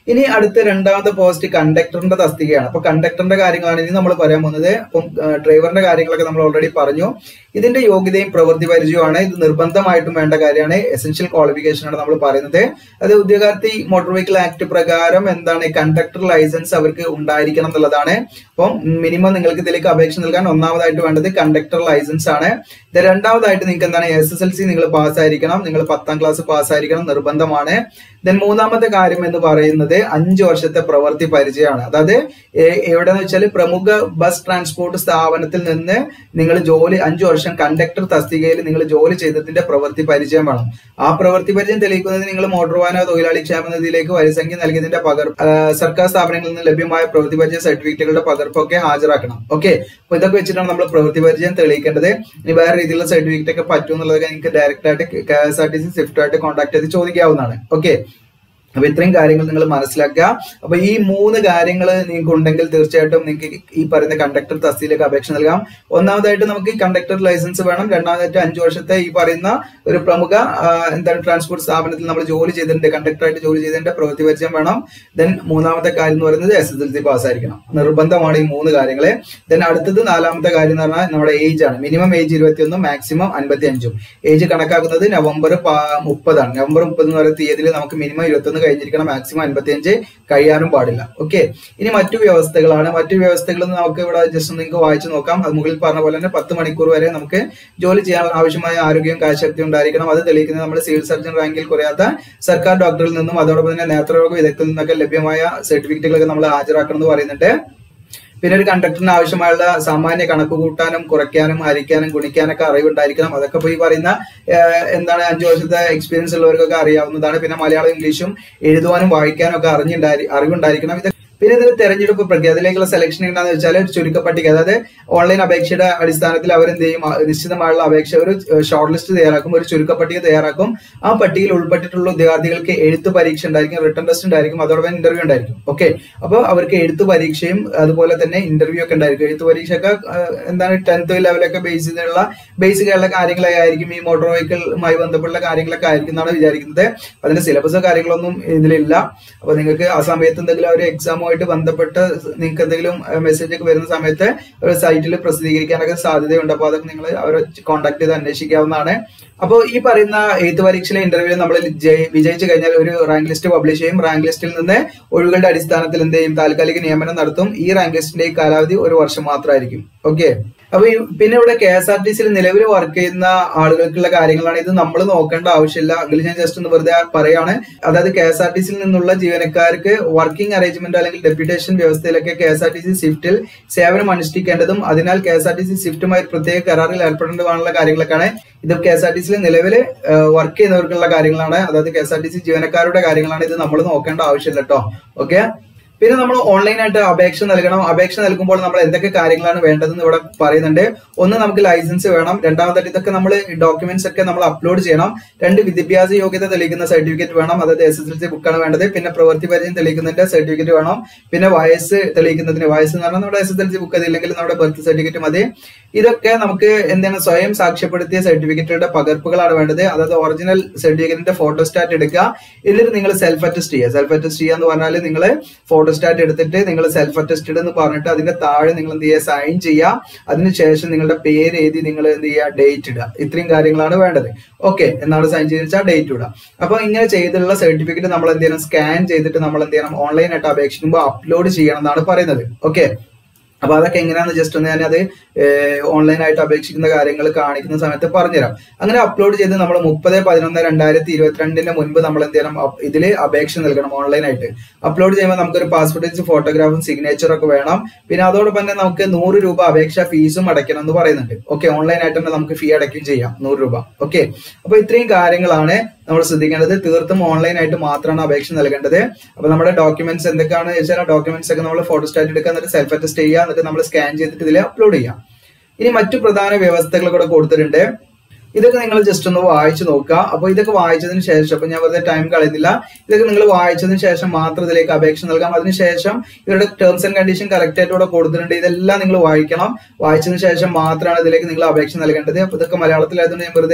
ഇനി അടുത്ത രണ്ടാമത്തെ പോസ്റ്റ് കണ്ടക്ടറിന്റെ തസ്തികയാണ് അപ്പൊ കണ്ടക്ടറിന്റെ കാര്യങ്ങളാണ് ഇനി നമ്മൾ പറയാൻ പോകുന്നത് അപ്പം ഡ്രൈവറിന്റെ കാര്യങ്ങളൊക്കെ നമ്മൾ ഓൾറെഡി പറഞ്ഞു ഇതിന്റെ യോഗ്യതയും പ്രവൃത്തി പരിചയമാണ് ഇത് നിർബന്ധമായിട്ടും വേണ്ട കാര്യമാണ് എസെൻഷ്യൽ ക്വാളിഫിക്കേഷൻ ആണ് നമ്മൾ പറയുന്നത് അത് ഉദ്യോഗാർത്ഥി മോട്ടോർ വെഹിക്കിൾ ആക്ട് പ്രകാരം എന്താണ് കണ്ടക്ടർ ലൈസൻസ് അവർക്ക് ഉണ്ടായിരിക്കണം എന്നുള്ളതാണ് അപ്പം മിനിമം നിങ്ങൾക്ക് ഇതിലേക്ക് അപേക്ഷ നൽകാൻ ഒന്നാമതായിട്ട് വേണ്ടത് കണ്ടക്ടർ ലൈസൻസ് ആണ് ഇത് രണ്ടാമതായിട്ട് നിങ്ങൾക്ക് എന്താണ് എസ് എസ് എൽ സി നിങ്ങൾ പാസ്സായിരിക്കണം നിങ്ങൾ പത്താം ക്ലാസ് പാസ്സായിരിക്കണം നിർബന്ധമാണ് ദെൻ മൂന്നാമത്തെ കാര്യം എന്ന് പറയുന്നത് അഞ്ചു വർഷത്തെ പ്രവൃത്തി പരിചയമാണ് അതായത് എ- എവിടെന്ന് വെച്ചാൽ പ്രമുഖ ബസ് ട്രാൻസ്പോർട്ട് സ്ഥാപനത്തിൽ നിന്ന് നിങ്ങൾ ജോലി അഞ്ചു വർഷം കണ്ടക്ടർ തസ്തികയിൽ നിങ്ങൾ ജോലി ചെയ്തതിന്റെ പ്രവൃത്തി പരിചയം വേണം ആ പ്രവൃത്തി പരിചയം തെളിയിക്കുന്നതിന് നിങ്ങൾ മോട്ടോർ വാഹന തൊഴിലാളി ക്ഷേമ നിധിയിലേക്ക് വരിസംഖ്യ നൽകിയതിന്റെ പകർപ്പ് ആ, സർക്കാർ സ്ഥാപനങ്ങളിൽ നിന്ന് ലഭ്യമായ പ്രവൃത്തി പരിചയ സർട്ടിഫിക്കറ്റുകളുടെ പകർപ്പൊക്കെ ഹാജരാക്കണം ഓക്കെ അപ്പൊ ഇതൊക്കെ വെച്ചിട്ടാണ് നമ്മൾ പ്രവൃത്തി പരിചയം തെളിയിക്കേണ്ടത് ഇനി വേറെ രീതിയിലുള്ള സർട്ടിഫിക്കറ്റ് ഒക്കെ പറ്റും എന്നുള്ളതൊക്കെ നിങ്ങൾക്ക് ഡയറക്റ്റ് ആയിട്ട് K S R T C Swift ആയിട്ട് കോൺടാക്ട് ചെയ്ത് ചോദിക്കാവുന്നതാണ് ഓക്കെ അപ്പൊ ഇത്രയും കാര്യങ്ങൾ നിങ്ങൾ മനസ്സിലാക്കുക അപ്പൊ ഈ മൂന്ന് കാര്യങ്ങൾ നിങ്ങൾക്ക് ഉണ്ടെങ്കിൽ തീർച്ചയായിട്ടും നിങ്ങൾക്ക് ഈ പറയുന്ന കണ്ടക്ടർ തസ്തിയിലേക്ക് അപേക്ഷ നൽകാം ഒന്നാമതായിട്ട് നമുക്ക് കണ്ടക്ടർ ലൈസൻസ് വേണം രണ്ടാമതായിട്ട് അഞ്ചു വർഷത്തെ ഈ പറയുന്ന ഒരു പ്രമുഖ ആ, എന്താണ് ട്രാൻസ്പോർട്ട് സ്ഥാപനത്തിൽ നമ്മൾ ജോലി ചെയ്തിട്ടുണ്ട് കണ്ടക്ടറായിട്ട് ജോലി ചെയ്തതിന്റെ പ്രവൃത്തി പരിചയം വേണം ദെൻ മൂന്നാമത്തെ കാര്യം എന്ന് പറയുന്നത് S S L C pass ആയിരിക്കണം നിർബന്ധമാണ് ഈ മൂന്ന് കാര്യങ്ങളെ ദെൻ അടുത്തത് നാലാമത്തെ കാര്യം എന്ന് പറഞ്ഞാൽ നമ്മുടെ ഏജ് ആണ് മിനിമം ഏജ് ഇരുപത്തി ഒന്നും മാക്സിമം അൻപത്തി അഞ്ചും ഏജ് കണക്കാക്കുന്നത് നവംബർ പ- മുപ്പതാണ് നവംബർ മുപ്പത് എന്ന് പറയുന്ന തീയതിയിൽ നമുക്ക് മിനിമം ഇരുപത്തൊന്ന് കഴിഞ്ഞിരിക്കണം മാക്സിമം അൻപത്തി അഞ്ച് കഴിയാനും പാടില്ല ഓക്കെ ഇനി മറ്റു വ്യവസ്ഥകളാണ് മറ്റു വ്യവസ്ഥകൾ നമുക്ക് ഇവിടെ ജസ്റ്റ് നിങ്ങൾക്ക് വായിച്ചു നോക്കാം അത് മുകളിൽ പറഞ്ഞ പോലെ തന്നെ പത്ത് മണിക്കൂർ വരെ നമുക്ക് ജോലി ചെയ്യാൻ ആവശ്യമായ ആരോഗ്യവും കാഴ്ചശക്തി ഉണ്ടായിരിക്കണം അത് തെളിയിക്കുന്നത് നമ്മൾ സിവിൽ സർജൻ റാങ്കിൽ കുറയാത്ത സർക്കാർ ഡോക്ടറിൽ നിന്നും അതോടൊപ്പം തന്നെ നേത്രരോഗ വിദഗ്ധരിൽ നിന്നൊക്കെ ലഭ്യമായ സർട്ടിഫിക്കറ്റുകളൊക്കെ നമ്മൾ ഹാജരാക്കണം എന്ന് പറയുന്നുണ്ട് പിന്നെ ഒരു കണ്ടക്ടറിന് ആവശ്യമായുള്ള സാമാന്യ കണക്ക് കൂട്ടാനും കുറയ്ക്കാനും ഹരിക്കാനും ഗുണിക്കാനൊക്കെ അറിവുണ്ടായിരിക്കണം അതൊക്കെ ഇപ്പൊ ഈ പറയുന്ന ഏഹ്, എന്താണ് അഞ്ചു വർഷത്തെ എക്സ്പീരിയൻസ് ഉള്ളവർക്കൊക്കെ അറിയാവുന്നതാണ് പിന്നെ മലയാളം ഇംഗ്ലീഷും എഴുതുവാനും വായിക്കാനും ഒക്കെ അറിഞ്ഞുണ്ടായി അറിവുണ്ടായിരിക്കണം ഇത് പിന്നെ ഇതിൽ തെരഞ്ഞെടുപ്പ് പ്രക്രിയ അതിലേക്കുള്ള സെലക്ഷൻ എന്താണെന്ന് വെച്ചാൽ ഒരു ചുരുക്കപ്പട്ടിക അതായത് ഓൺലൈൻ അപേക്ഷയുടെ അടിസ്ഥാനത്തിൽ അവരെന്ത് ചെയ്യും ആ നിശ്ചിതമായുള്ള അപേക്ഷ ഒരു ഷോർട്ട് ലിസ്റ്റ് തയ്യാറാക്കും ഒരു ചുരുക്കപ്പട്ടിക തയ്യാറാക്കും ആ പട്ടികയിൽ ഉൾപ്പെട്ടിട്ടുള്ള ഉദ്യോഗാർത്ഥികൾക്ക് എഴുത്ത് പരീക്ഷ ഉണ്ടായിരിക്കും റിട്ടേൺ ടെസ്റ്റ് ഉണ്ടായിരിക്കും അതോടൊപ്പം ഇന്റർവ്യൂ ഉണ്ടായിരിക്കും ഓക്കെ അപ്പോൾ അവർക്ക് എഴുത്ത് പരീക്ഷയും അതുപോലെ തന്നെ ഇന്റർവ്യൂ ഒക്കെ ഉണ്ടായിരിക്കും എഴുത്ത് പരീക്ഷയൊക്കെ ആ, എന്താണ് ടെൻത്ത് ലെവലൊക്കെ ബേസ് ചെയ്തുള്ള ബേസിക് ആയിട്ടുള്ള കാര്യങ്ങളൊക്കെ ആയിരിക്കും ഈ മോട്ടോർ വെഹിക്കിളുമായി ബന്ധപ്പെട്ടുള്ള കാര്യങ്ങളൊക്കെ ആയിരിക്കും എന്നാണ് വിചാരിക്കുന്നത് അതിന്റെ സിലബസോ കാര്യങ്ങളൊന്നും ഇതിലില്ല അപ്പൊ നിങ്ങൾക്ക് ആ സമയത്ത് എന്തെങ്കിലും ഒരു എക്സാമുമായിട്ട് ബന്ധപ്പെട്ട് നിങ്ങൾക്ക് എന്തെങ്കിലും മെസ്സേജ് ഒക്കെ വരുന്ന സമയത്ത് ഒരു സൈറ്റിൽ പ്രസിദ്ധീകരിക്കാനൊക്കെ സാധ്യതയുണ്ട് അപ്പൊ അതൊക്കെ നിങ്ങൾ അവരെ കോൺടാക്ട് ചെയ്ത് അന്വേഷിക്കാവുന്നതാണ് അപ്പോൾ ഈ പറയുന്ന എഴുത്ത് പരീക്ഷയിലെ ഇന്റർവ്യൂ നമ്മൾ വിജയിച്ചു കഴിഞ്ഞാൽ ഒരു റാങ്ക് ലിസ്റ്റ് പബ്ലിഷ് ചെയ്യും റാങ്ക് ലിസ്റ്റിൽ നിന്ന് ഒഴിവുകളുടെ അടിസ്ഥാനത്തിൽ എന്ത് ചെയ്യും താൽക്കാലിക നിയമനം നടത്തും ഈ റാങ്ക് ലിസ്റ്റിന്റെ ഈ കാലാവധി ഒരു വർഷം മാത്രമായിരിക്കും ഓക്കെ അപ്പൊ ഈ പിന്നെ ഇവിടെ കെ എസ് ആർ ടി സിയിൽ നിലവിൽ വർക്ക് ചെയ്യുന്ന ആളുകൾക്കുള്ള കാര്യങ്ങളാണ് ഇത് നമ്മൾ നോക്കേണ്ട ആവശ്യമില്ല എങ്കിലും ഞാൻ ജസ്റ്റ് ഒന്ന് വെറുതെ പറയാണ് അതായത് കെ എസ് ആർ ടി സിയിൽ നിന്നുള്ള ജീവനക്കാർക്ക് വർക്കിംഗ് അറേഞ്ച്മെന്റ് അല്ലെങ്കിൽ ഡെപ്യൂട്ടേഷൻ വ്യവസ്ഥയിലൊക്കെ K S R T C സ്വിഫ്റ്റിൽ സേവനം അനുഷ്ഠിക്കേണ്ടതും അതിനാൽ K S R T C സ്വിഫ്റ്റുമായി ഒരു പ്രത്യേക കരാറിൽ ഏർപ്പെടേണ്ടതാണുള്ള കാര്യങ്ങളൊക്കെയാണ് ഇത് കെ എസ് ആർ ടി സിയിൽ നിലവിൽ വർക്ക് ചെയ്യുന്നവർക്കുള്ള കാര്യങ്ങളാണ് അതായത് K S R T C ജീവനക്കാരുടെ കാര്യങ്ങളാണ് ഇത് നമ്മൾ നോക്കേണ്ട ആവശ്യമില്ല കേട്ടോ ഓക്കെ പിന്നെ നമ്മൾ ഓൺലൈനായിട്ട് അപേക്ഷ നൽകണം അപേക്ഷ നൽകുമ്പോൾ നമ്മൾ എന്തൊക്കെ കാര്യങ്ങളാണ് വേണ്ടതെന്ന് ഇവിടെ പറയുന്നുണ്ട് ഒന്ന് നമുക്ക് ലൈസൻസ് വേണം രണ്ടാമതായിട്ട് ഇതൊക്കെ നമ്മൾ ഡോക്യുമെന്റ്സ് ഒക്കെ നമ്മൾ അപ്ലോഡ് ചെയ്യണം രണ്ട് വിദ്യാഭ്യാസ യോഗ്യത തെളിയിക്കുന്ന സർട്ടിഫിക്കറ്റ് വേണം അതായത് എസ് എസ് എൽ സി ബുക്കാണ് വേണ്ടത് പിന്നെ പ്രവൃത്തി പരിചയം തെളിയിക്കുന്നതിന്റെ സർട്ടിഫിക്കറ്റ് വേണം പിന്നെ വയസ്സ് തെളിയിക്കുന്നതിന് വയസ്സ് എന്ന് പറഞ്ഞാൽ നമ്മുടെ S S L C book അതില്ലെങ്കിൽ നമ്മുടെ ബർത്ത് സർട്ടിഫിക്കറ്റ് മതി ഇതൊക്കെ നമുക്ക് എന്താണ് സ്വയം സാക്ഷ്യപ്പെടുത്തിയ സർട്ടിഫിക്കറ്റുകളുടെ പകർപ്പുകളാണ് വേണ്ടത് അതായത് ഒറിജിനൽ സർട്ടിഫിക്കറ്റിന്റെ ഫോട്ടോസ്റ്റാറ്റ് എടുക്കുക എന്നിട്ട് നിങ്ങൾ സെൽഫ് അറ്റസ്റ്റ് ചെയ്യുക സെൽഫ് അറ്റസ്റ്റ് ചെയ്യുക എന്ന് പറഞ്ഞാൽ നിങ്ങൾ ഫോട്ടോസ്റ്റാറ്റ് എടുത്തിട്ട് നിങ്ങൾ സെൽഫ് അറ്റസ്റ്റഡ് എന്ന് പറഞ്ഞിട്ട് അതിന്റെ താഴെ നിങ്ങൾ എന്ത് ചെയ്യുക സൈൻ ചെയ്യുക അതിനുശേഷം നിങ്ങളുടെ പേര് എഴുതി നിങ്ങൾ എന്ത് ചെയ്യുക ഡേറ്റ് ഇടുക ഇത്രയും കാര്യങ്ങളാണ് വേണ്ടത് ഓക്കെ എന്നാണ് സൈൻ ചെയ്ത് വെച്ചാൽ ഡേറ്റ് ഇടുക അപ്പൊ ഇങ്ങനെ ചെയ്തിട്ടുള്ള സർട്ടിഫിക്കറ്റ് നമ്മൾ എന്ത് ചെയ്യണം സ്കാൻ ചെയ്തിട്ട് നമ്മൾ എന്ത് ചെയ്യണം ഓൺലൈനായിട്ട് അപേക്ഷിക്കുമ്പോൾ അപ്ലോഡ് ചെയ്യണം എന്നാണ് പറയുന്നത് ഓക്കെ അപ്പൊ അതൊക്കെ എങ്ങനെയാന്ന് ജസ്റ്റ് ഒന്ന് ഞാനത് ഓൺലൈനായിട്ട് അപേക്ഷിക്കുന്ന കാര്യങ്ങൾ കാണിക്കുന്ന സമയത്ത് പറഞ്ഞുതരാം അങ്ങനെ അപ്ലോഡ് ചെയ്ത് നമ്മൾ മുപ്പത് പതിനൊന്ന് രണ്ടായിരത്തി ഇരുപത്തിരണ്ടിന് മുൻപ് നമ്മൾ എന്ത് ചെയ്യണം അപ് ഇതിൽ അപേക്ഷ നൽകണം ഓൺലൈനായിട്ട് അപ്ലോഡ് ചെയ്യുമ്പോൾ നമുക്കൊരു പാസ്പോർട്ട് സൈസ് ഫോട്ടോഗ്രാഫും സിഗ്നേച്ചറും ഒക്കെ വേണം പിന്നെ അതോടൊപ്പം തന്നെ നമുക്ക് നൂറ് രൂപ അപേക്ഷ ഫീസും അടയ്ക്കണം എന്ന് പറയുന്നുണ്ട് ഓക്കെ ഓൺലൈനായിട്ട് തന്നെ നമുക്ക് ഫീ അടയ്ക്കുകയും ചെയ്യാം നൂറ് രൂപ ഓക്കെ അപ്പൊ ഇത്രയും കാര്യങ്ങളാണ് നമ്മൾ ശ്രദ്ധിക്കേണ്ടത് തീർത്തും ഓൺലൈനായിട്ട് മാത്രമാണ് അപേക്ഷ നൽകേണ്ടത് അപ്പൊ നമ്മുടെ ഡോക്യുമെന്റ്സ് എന്തൊക്കെയാണെന്ന് വെച്ചാൽ ഡോക്യുമെന്റ്സ് ഒക്കെ നമ്മൾ ഫോട്ടോസ്റ്റാറ്റ് എടുക്കുക എന്നിട്ട് സെൽഫ് അറ്റസ്റ്റ് ചെയ്യുക എന്നിട്ട് നമ്മൾ സ്കാൻ ചെയ്തിട്ട് ഇതിൽ അപ്ലോഡ് ചെയ്യാം ഇനി മറ്റു പ്രധാന വ്യവസ്ഥകൾ കൂടെ കൊടുത്തിട്ടുണ്ട് ഇതൊക്കെ നിങ്ങൾ ജസ്റ്റ് ഒന്ന് വായിച്ചു നോക്കുക അപ്പൊ ഇതൊക്കെ വായിച്ചതിന് ശേഷം അപ്പൊ ഞാൻ വെറുതെ ടൈം കളയുന്നില്ല ഇതൊക്കെ നിങ്ങൾ വായിച്ചതിന് ശേഷം മാത്രം ഇതിലേക്ക് അപേക്ഷ നൽകാം അതിനുശേഷം ഇവരുടെ ടേംസ് ആൻഡ് കണ്ടീഷൻ കറക്റ്റ് ആയിട്ട് ഇവിടെ കൊടുത്തിട്ടുണ്ട് ഇതെല്ലാം നിങ്ങൾ വായിക്കണം വായിച്ചതിന് ശേഷം മാത്രമാണ് ഇതിലേക്ക് നിങ്ങൾ അപേക്ഷ നൽകേണ്ടത് അപ്പൊ ഇതൊക്കെ മലയാളത്തിലായതുകൊണ്ട് ഞാൻ വെറുതെ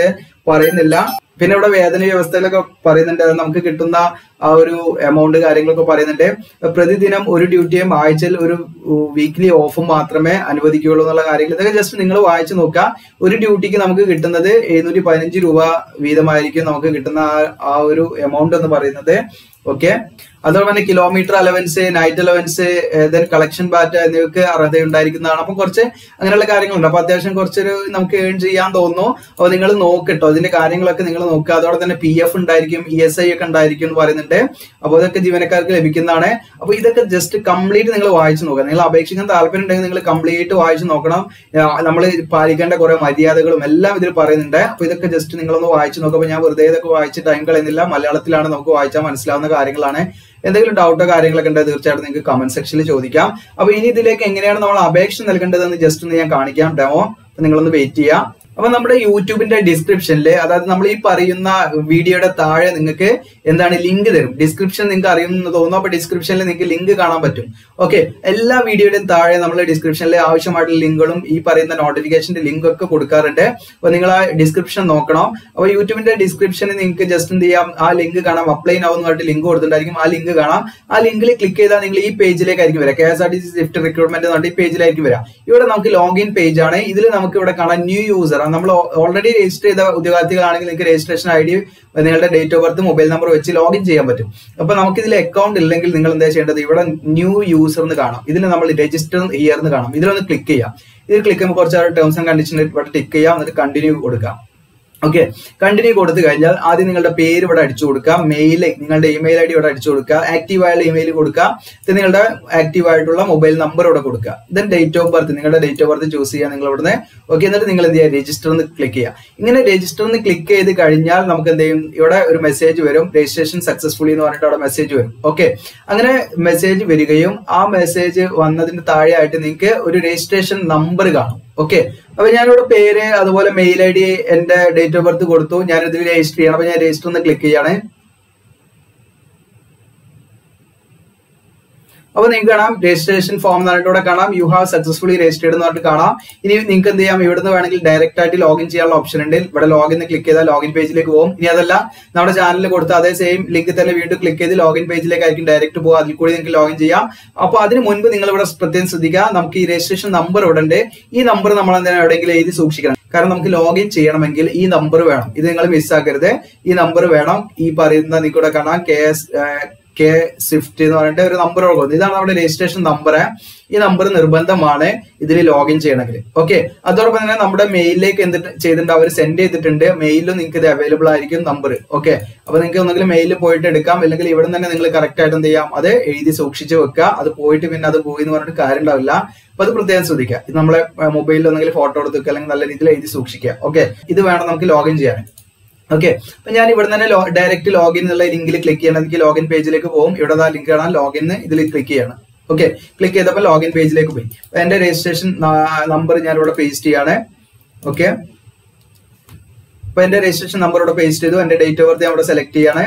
പറയുന്നില്ല പിന്നെ ഇവിടെ വേതന വ്യവസ്ഥയിലൊക്കെ പറയുന്നുണ്ട് അത് നമുക്ക് കിട്ടുന്ന ആ ഒരു എമൗണ്ട് കാര്യങ്ങളൊക്കെ പറയുന്നുണ്ട് പ്രതിദിനം ഒരു ഡ്യൂട്ടിയും ആഴ്ചയിൽ ഒരു വീക്ക്ലി ഓഫും മാത്രമേ അനുവദിക്കുകയുള്ളൂ എന്നുള്ള കാര്യങ്ങൾ ഇതൊക്കെ ജസ്റ്റ് നിങ്ങൾ വായിച്ചു നോക്കുക ഒരു ഡ്യൂട്ടിക്ക് നമുക്ക് കിട്ടുന്നത് എഴുന്നൂറ്റി പതിനഞ്ച് രൂപ വീതമായിരിക്കും നമുക്ക് കിട്ടുന്ന ആ- ആ ഒരു എമൗണ്ട് എന്ന് പറയുന്നത് ഓക്കെ അതുപോലെ തന്നെ kilometre allowance night allowance then collection batta എന്നിവയ്ക്ക് അർഹത ഉണ്ടായിരിക്കുന്നതാണ് അപ്പൊ കുറച്ച് അങ്ങനെയുള്ള കാര്യങ്ങളുണ്ട് അപ്പൊ അത്യാവശ്യം കുറച്ചൊരു നമുക്ക് ഏൺ ചെയ്യാൻ തോന്നുന്നു അപ്പൊ നിങ്ങൾ നോക്കിട്ടോ അതിന്റെ കാര്യങ്ങളൊക്കെ നിങ്ങൾ നോക്കുക അതോടെ തന്നെ പി എഫ് ഉണ്ടായിരിക്കും ഇ എസ് ഐ ഒക്കെ ഉണ്ടായിരിക്കും എന്ന് പറയുന്നുണ്ട് അപ്പോൾ ഇതൊക്കെ ജീവനക്കാർക്ക് ലഭിക്കുന്നതാണ് അപ്പൊ ഇതൊക്കെ ജസ്റ്റ് കംപ്ലീറ്റ് നിങ്ങൾ വായിച്ചു നോക്കുക നിങ്ങൾ അപേക്ഷിക്കാൻ താല്പര്യം ഉണ്ടെങ്കിൽ നിങ്ങൾ കംപ്ലീറ്റ് വായിച്ചു നോക്കണം നമ്മൾ പാലിക്കേണ്ട കുറെ മര്യാദകളും എല്ലാം ഇതിൽ പറയുന്നുണ്ട് അപ്പൊ ഇതൊക്കെ ജസ്റ്റ് നിങ്ങളൊന്ന് വായിച്ചു നോക്കുക അപ്പൊ ഞാൻ വെറുതെ ഇതൊക്കെ വായിച്ച് ടൈം കളയുന്നില്ല മലയാളത്തിലാണ് നമുക്ക് വായിച്ചാൽ മനസ്സിലാവുന്ന കാര്യങ്ങളാണ് എന്തെങ്കിലും ഡൗട്ടോ കാര്യങ്ങളൊക്കെ ഉണ്ടെങ്കിൽ തീർച്ചയായിട്ടും നിങ്ങൾക്ക് കമന്റ് സെക്ഷനിൽ ചോദിക്കാം അപ്പൊ ഇനി ഇതിലേക്ക് എങ്ങനെയാണ് നമ്മൾ അപേക്ഷ നൽകേണ്ടതെന്ന് ജസ്റ്റ് ഒന്ന് ഞാൻ കാണിക്കാം ഡെമോ അപ്പൊ നിങ്ങളൊന്ന് വെയിറ്റ് ചെയ്യാം അപ്പൊ നമ്മുടെ യൂട്യൂബിന്റെ ഡിസ്ക്രിപ്ഷനിൽ അതായത് നമ്മൾ ഈ പറയുന്ന വീഡിയോയുടെ താഴെ നിങ്ങൾക്ക് എന്താണ് ലിങ്ക് തരും ഡിസ്ക്രിപ്ഷൻ നിങ്ങൾക്ക് അറിയുമെന്ന് തോന്നുന്നു അപ്പൊ ഡിസ്ക്രിപ്ഷനിൽ നിങ്ങൾക്ക് ലിങ്ക് കാണാൻ പറ്റും ഓക്കെ എല്ലാ വീഡിയോയുടെയും താഴെ നമ്മൾ ഡിസ്ക്രിപ്ഷനിൽ ആവശ്യമായിട്ടുള്ള ലിങ്കുകളും ഈ പറയുന്ന നോട്ടിഫിക്കേഷന്റെ ലിങ്ക് ഒക്കെ കൊടുക്കാറുണ്ട് അപ്പൊ നിങ്ങൾ ആ ഡിസ്ക്രിപ്ഷൻ നോക്കണം അപ്പൊ യൂട്യൂബിന്റെ ഡിസ്ക്രിപ്ഷനിൽ നിങ്ങൾക്ക് ജസ്റ്റ് എന്ത് ചെയ്യാം ആ ലിങ്ക് കാണാം അപ്ലൈ ആവുന്ന പറഞ്ഞിട്ട് ലിങ്ക് കൊടുത്തിട്ടുണ്ടായിരിക്കും ആ ലിങ്ക് കാണാം ആ ലിങ്കിൽ ക്ലിക്ക് ചെയ്താൽ നിങ്ങൾ ഈ പേജിലേക്കായിരിക്കും വരിക K S R T C swift recruitment എന്ന് പറഞ്ഞിട്ട് ഈ പേജിലായിരിക്കും വരിക ഇവിടെ നമുക്ക് ലോഗിൻ പേജ് ആണ് ഇതിൽ നമുക്ക് ഇവിടെ കാണാം ന്യൂ യൂസർ നമ്മൾ ഓൾറെഡി രജിസ്റ്റർ ചെയ്ത ഉദ്യോഗാർത്ഥികളാണെങ്കിൽ നിങ്ങൾക്ക് രജിസ്ട്രേഷൻ ഐ ഡി നിങ്ങളുടെ date of birth mobile number വെച്ച് ലോഗിൻ ചെയ്യാൻ പറ്റും അപ്പൊ നമുക്ക് ഇതിൽ അക്കൗണ്ട് ഇല്ലെങ്കിൽ നിങ്ങൾ എന്താ ചെയ്യേണ്ടത് ഇവിടെ ന്യൂ യൂസർ എന്ന് കാണാം ഇതിൽ നമ്മൾ രജിസ്റ്റർ ഇയർ എന്ന് കാണാം ഇതിലൊന്ന് ക്ലിക്ക് ചെയ്യാം ഇതിൽ ക്ലിക്ക് ചെയ്യുമ്പോൾ കുറച്ച് ടേംസ് ആൻഡ് കണ്ടീഷൻ ഇവിടെ ടിക്ക് ചെയ്യാം എന്നിട്ട് കണ്ടിന്യൂ കൊടുക്കാം ഓക്കെ കണ്ടിന്യൂ കൊടുത്തു കഴിഞ്ഞാൽ ആദ്യം നിങ്ങളുടെ പേര് ഇവിടെ അടിച്ചു കൊടുക്കുക മെയിൽ നിങ്ങളുടെ ഇമെയിൽ ഐ ഡി ഇവിടെ അടിച്ചു കൊടുക്കുക ആക്റ്റീവ് ആയുള്ള ഇമെയിൽ കൊടുക്കുക then നിങ്ങളുടെ ആക്റ്റീവ് ആയിട്ടുള്ള മൊബൈൽ നമ്പർ ഇവിടെ കൊടുക്കുക ദെൻ ഡേറ്റ് ഓഫ് ബർത്ത് നിങ്ങളുടെ ഡേറ്റ് ഓഫ് ബർത്ത് ചൂസ് ചെയ്യുക നിങ്ങൾ ഇവിടുന്ന് ഓക്കെ എന്നിട്ട് നിങ്ങൾ എന്ത് ചെയ്യുക രജിസ്റ്റർ എന്ന് ക്ലിക്ക് ചെയ്യുക ഇങ്ങനെ രജിസ്റ്റർ എന്ന് ക്ലിക്ക് ചെയ്ത് കഴിഞ്ഞാൽ നമുക്ക് എന്ത് ചെയ്യും ഇവിടെ ഒരു മെസ്സേജ് വരും രജിസ്ട്രേഷൻ സക്സസ്ഫുള്ളി എന്ന് പറഞ്ഞിട്ട് അവിടെ മെസ്സേജ് വരും ഓക്കെ അങ്ങനെ മെസ്സേജ് വരികയും ആ മെസ്സേജ് വന്നതിന് താഴെയായിട്ട് നിങ്ങൾക്ക് ഒരു രജിസ്ട്രേഷൻ നമ്പർ കാണും ഓക്കെ അപ്പൊ ഞാനിവിടെ പേര് അതുപോലെ മെയിൽ ഐ ഡി എന്റെ ഡേറ്റ് ഓഫ് ബർത്ത് കൊടുത്തു ഞാൻ ഇതിൽ രജിസ്റ്റർ ചെയ്യണം അപ്പൊ ഞാൻ രജിസ്റ്റർ ഒന്ന് ക്ലിക്ക് ചെയ്യാണ് അപ്പൊ നിങ്ങൾക്ക് കാണാം രജിസ്ട്രേഷൻ ഫോം എന്ന് പറഞ്ഞിട്ട് ഇവിടെ കാണാം യു ഹാവ് സക്സസ്ഫുള്ളി രജിസ്റ്റേഡ് എന്ന് പറഞ്ഞിട്ട് കാണാം ഇനി നിങ്ങൾക്ക് എന്ത് ചെയ്യാം ഇവിടുന്ന് വേണമെങ്കിൽ ഡയറക്റ്റ് ആയിട്ട് ലോഗിൻ ചെയ്യാനുള്ള ഓപ്ഷൻ ഉണ്ട് ഇവിടെ ലോഗിൻ ക്ലിക്ക് ചെയ്താൽ ലോഗിൻ പേജിലേക്ക് പോകും ഇനി അതല്ല നമ്മുടെ ചാനലിൽ കൊടുത്ത അതേ സെയിം ലിങ്ക് തന്നെ വീണ്ടും ക്ലിക്ക് ചെയ്ത് ലോഗിൻ പേജിലേക്കായിരിക്കും ഡയറക്റ്റ് പോകുക അതിൽ കൂടി നിങ്ങൾക്ക് ലോഗിൻ ചെയ്യാം അപ്പൊ അതിന് മുൻപ് നിങ്ങൾ ഇവിടെ പ്രത്യേകം ശ്രദ്ധിക്കുക നമുക്ക് ഈ രജിസ്ട്രേഷൻ നമ്പർ ഇവിടെ ഉണ്ട് ഈ നമ്പർ നമ്മൾ എന്തിനാ എവിടെയെങ്കിലും എഴുതി സൂക്ഷിക്കണം കാരണം നമുക്ക് ലോഗിൻ ചെയ്യണമെങ്കിൽ ഈ നമ്പർ വേണം ഇത് നിങ്ങൾ മിസ്സാക്കരുത് ഈ നമ്പർ വേണം ഈ പറയുന്ന നിങ്ങൾക്ക് ഇവിടെ കാണാം കെ എസ് കെ സ്വിഫ്റ്റ് എന്ന് പറഞ്ഞിട്ട് ഒരു നമ്പർ കൊടുക്കുന്നത് ഇതാണ് നമ്മുടെ രജിസ്ട്രേഷൻ നമ്പർ ഈ നമ്പർ നിർബന്ധമാണ് ഇതിൽ ലോഗിൻ ചെയ്യണമെങ്കിൽ ഓക്കെ അതോടൊപ്പം തന്നെ നമ്മുടെ മെയിലിലേക്ക് എന്തിട്ട് ചെയ്തിട്ടുണ്ട് അവർ സെൻഡ് ചെയ്തിട്ടുണ്ട് മെയിലും നിങ്ങൾക്ക് ഇത് അവൈലബിൾ ആയിരിക്കും നമ്പർ ഓക്കെ അപ്പൊ നിങ്ങൾക്ക് ഒന്നെങ്കിൽ മെയിലിൽ പോയിട്ട് എടുക്കാം അല്ലെങ്കിൽ ഇവിടെ തന്നെ നിങ്ങൾ കറക്റ്റ് ആയിട്ട് എന്ത് ചെയ്യാം അത് എഴുതി സൂക്ഷിച്ച് വെക്കുക അത് പോയിട്ട് പിന്നെ അത് പോയി എന്ന് പറഞ്ഞിട്ട് കാര്യം ഉണ്ടാവില്ല അപ്പൊ അത് പ്രത്യേകം ശ്രദ്ധിക്കുക ഇത് നമ്മളെ മൊബൈലിൽ ഒന്നെങ്കിൽ ഫോട്ടോ എടുത്ത് വെക്കുക അല്ലെങ്കിൽ നല്ല രീതിയിൽ എഴുതി സൂക്ഷിക്കുക ഓക്കെ ഇത് വേണം നമുക്ക് ലോഗിൻ ചെയ്യാൻ ഓക്കെ അപ്പൊ ഞാൻ ഇവിടെ തന്നെ ഡയറക്റ്റ് ലോഗിൻ എന്നുള്ള ലിങ്കിൽ ക്ലിക്ക് ചെയ്യണം എനിക്ക് ലോഗിൻ പേജിലേക്ക് പോകും ഇവിടെ ലിങ്ക് കാണാൻ ലോഗിൻ ഇതിൽ ക്ലിക്ക് ചെയ്യണം ഓക്കെ ക്ലിക്ക് ചെയ്തപ്പോൾ ലോഗിൻ പേജിലേക്ക് പോയി അപ്പൊ എന്റെ രജിസ്ട്രേഷൻ നമ്പർ ഞാൻ ഇവിടെ പേസ്റ്റ് ചെയ്യാണ് ഓക്കെ അപ്പൊ എന്റെ രജിസ്ട്രേഷൻ നമ്പർ ഇവിടെ പേസ്റ്റ് ചെയ്തു എന്റെ ഡേറ്റ് ഓഫ് ബർത്ത് ഞാൻ ഇവിടെ സെലക്ട് ചെയ്യാണ്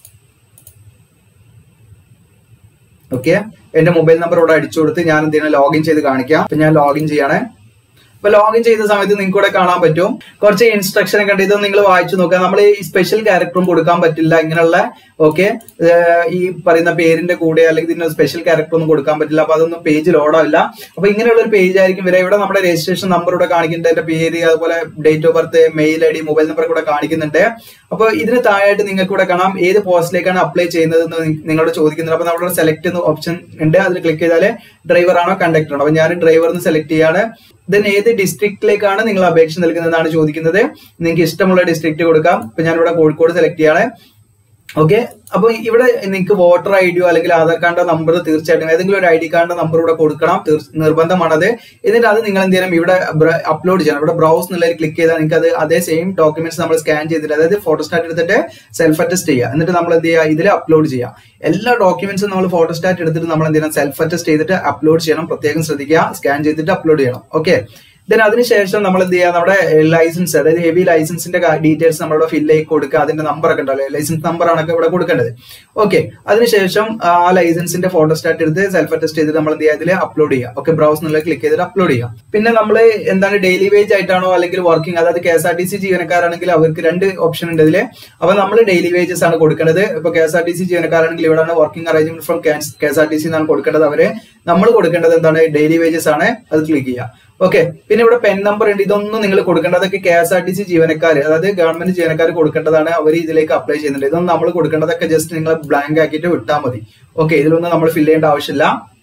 ഓക്കെ എന്റെ മൊബൈൽ നമ്പർ ഇവിടെ അടിച്ചു കൊടുത്ത് ഞാൻ എന്ത് ചെയ്യണം ലോഗിൻ ചെയ്ത് കാണിക്കാം അപ്പൊ ഞാൻ ലോഗിൻ ചെയ്യാണ് അപ്പൊ ലോഗിൻ ചെയ്ത സമയത്ത് നിങ്ങൾക്ക് ഇവിടെ കാണാൻ പറ്റും കുറച്ച് ഇൻസ്ട്രക്ഷൻ ഒക്കെ ഉണ്ട് ഇത് നിങ്ങൾ വായിച്ചു നോക്കുക നമ്മൾ ഈ സ്പെഷ്യൽ ക്യാരക്ടറും കൊടുക്കാൻ പറ്റില്ല ഇങ്ങനെയുള്ള ഓക്കെ ഈ പറയുന്ന പേരിന്റെ കൂടെ അല്ലെങ്കിൽ ഇതിന് സ്പെഷ്യൽ ക്യാരക്ടർ ഒന്നും കൊടുക്കാൻ പറ്റില്ല അപ്പൊ അതൊന്നും പേജ് ലോഡാവില്ല അപ്പൊ ഇങ്ങനെയുള്ള ഒരു പേജ് ആയിരിക്കും വരെ ഇവിടെ നമ്മുടെ രജിസ്ട്രേഷൻ നമ്പർ ഇവിടെ കാണിക്കുന്നുണ്ട് എന്റെ പേര് അതുപോലെ date of birth mail I D mobile number കൂടെ കാണിക്കുന്നുണ്ട് അപ്പൊ ഇതിന് താഴെയായിട്ട് നിങ്ങൾക്ക് ഇവിടെ കാണാം ഏത് പോസ്റ്റിലേക്കാണ് അപ്ലൈ ചെയ്യുന്നത് എന്ന് നിങ്ങളോട് ചോദിക്കുന്നുണ്ട് അപ്പൊ നമ്മുടെ സെലക്ട് എന്ന ഓപ്ഷൻ ഉണ്ട് അതിൽ ക്ലിക്ക് ചെയ്താൽ ഡ്രൈവർ ആണോ കണ്ടക്ടർ ആണോ അപ്പൊ ഞാൻ ഡ്രൈവർ എന്ന് സെലക്ട് ചെയ്യാണ് ദെൻ ഏത് ഡിസ്ട്രിക്റ്റിലേക്കാണ് നിങ്ങൾ അപേക്ഷ നൽകുന്നതെന്നാണ് ചോദിക്കുന്നത് നിങ്ങൾക്ക് ഇഷ്ടമുള്ള ഡിസ്ട്രിക്ട് കൊടുക്കാം ഇപ്പൊ ഞാൻ ഇവിടെ കോഴിക്കോട് സെലക്ട് ചെയ്യാണ് ഓക്കെ അപ്പൊ ഇവിടെ നിങ്ങൾക്ക് വോട്ടർ ഐ ഡിയോ അല്ലെങ്കിൽ ആധാർ കാർഡിന്റെ നമ്പർ തീർച്ചയായിട്ടും ഏതെങ്കിലും ഒരു ഐ ഡി കാർഡിന്റെ നമ്പർ ഇവിടെ കൊടുക്കണം നിർബന്ധമാണത് എന്നിട്ട് അത് നിങ്ങൾ എന്ത് ചെയ്യണം ഇവിടെ അപ്ലോഡ് ചെയ്യണം ഇവിടെ ബ്രൗസ് എന്നുള്ളതിൽ ക്ലിക്ക് ചെയ്താൽ നിങ്ങൾക്ക് അത് അതേ സെയിം ഡോക്യുമെന്റ്സ് നമ്മൾ സ്കാൻ ചെയ്തിട്ട് അതായത് ഫോട്ടോസ്റ്റാറ്റ് എടുത്തിട്ട് സെൽഫ് അറ്റസ്റ്റ് ചെയ്യുക എന്നിട്ട് നമ്മൾ എന്ത് ചെയ്യുക ഇതിൽ അപ്ലോഡ് ചെയ്യാം എല്ലാ ഡോക്യുമെന്റ്സും നമ്മൾ ഫോട്ടോസ്റ്റാറ്റ് എടുത്തിട്ട് നമ്മൾ എന്ത് ചെയ്യണം സെൽഫ് അറ്റസ്റ്റ് ചെയ്തിട്ട് അപ്ലോഡ് ചെയ്യണം പ്രത്യേകം ശ്രദ്ധിക്കുക സ്കാൻ ചെയ്തിട്ട് അപ്ലോഡ് ചെയ്യണം ഓക്കെ ദെൻ അതിനുശേഷം നമ്മൾ എന്ത് ചെയ്യുക നമ്മുടെ ലൈസൻസ് അതായത് ഹെവി ലൈസൻസിന്റെ ഡീറ്റെയിൽസ് നമ്മളിവിടെ ഫില്ല് ചെയ്ത് കൊടുക്കുക അതിന്റെ നമ്പർ ഒക്കെ ഉണ്ടല്ലോ ലൈസൻസ് നമ്പർ ആണ് ഇവിടെ കൊടുക്കേണ്ടത് ഓക്കെ അതിനുശേഷം ആ ലൈസൻസിന്റെ ഫോട്ടോ സ്റ്റാറ്റ് എടുത്ത് സെൽഫ് അറ്റസ്റ്റ് ചെയ്തിട്ട് നമ്മൾ എന്ത് ചെയ്യുക ഇതിൽ അപ്ലോഡ് ചെയ്യുക ഓക്കെ ബ്രൗസ് എന്നുള്ള ക്ലിക്ക് ചെയ്തിട്ട് അപ്ലോഡ് ചെയ്യാം പിന്നെ നമ്മൾ എന്താണ് ഡെയിലി വേജ് ആയിട്ടാണോ അല്ലെങ്കിൽ വർക്കിംഗ് അതായത് K S R T C ജീവനക്കാരാണെങ്കിൽ അവർക്ക് രണ്ട് ഓപ്ഷൻ ഉണ്ട് ഇതിൽ അപ്പൊ നമ്മൾ ഡെയിലി വേജസ് ആണ് കൊടുക്കേണ്ടത് ഇപ്പൊ K S R T C ജീവനക്കാരാണെങ്കിൽ ഇവിടെയാണ് working arrangement from K S R T C എന്നാണ് കൊടുക്കേണ്ടത് അവര് നമ്മൾ കൊടുക്കേണ്ടത് എന്താണ് ഡെയിലി വേജസ് ആണ് അത് ക്ലിക്ക് ചെയ്യുക ഓക്കെ പിന്നെ ഇവിടെ പെൻ നമ്പർ ഉണ്ട് ഇതൊന്നും നിങ്ങൾ കൊടുക്കേണ്ടതൊക്കെ K S R T C ജീവനക്കാർ അതായത് ഗവൺമെന്റ് ജീവനക്കാർ കൊടുക്കേണ്ടതാണ് അവർ ഇതിലേക്ക് അപ്ലൈ ചെയ്യുന്നുണ്ട് ഇതൊന്നും നമ്മൾ കൊടുക്കേണ്ടതൊക്കെ ജസ്റ്റ് നിങ്ങൾ ബ്ലാങ്ക് ആക്കിയിട്ട് വിട്ടാൽ മതി ഓക്കെ ഇതിലൊന്നും നമ്മൾ ഫില്ല് ചെയ്യേണ്ട ആവശ്യമില്ല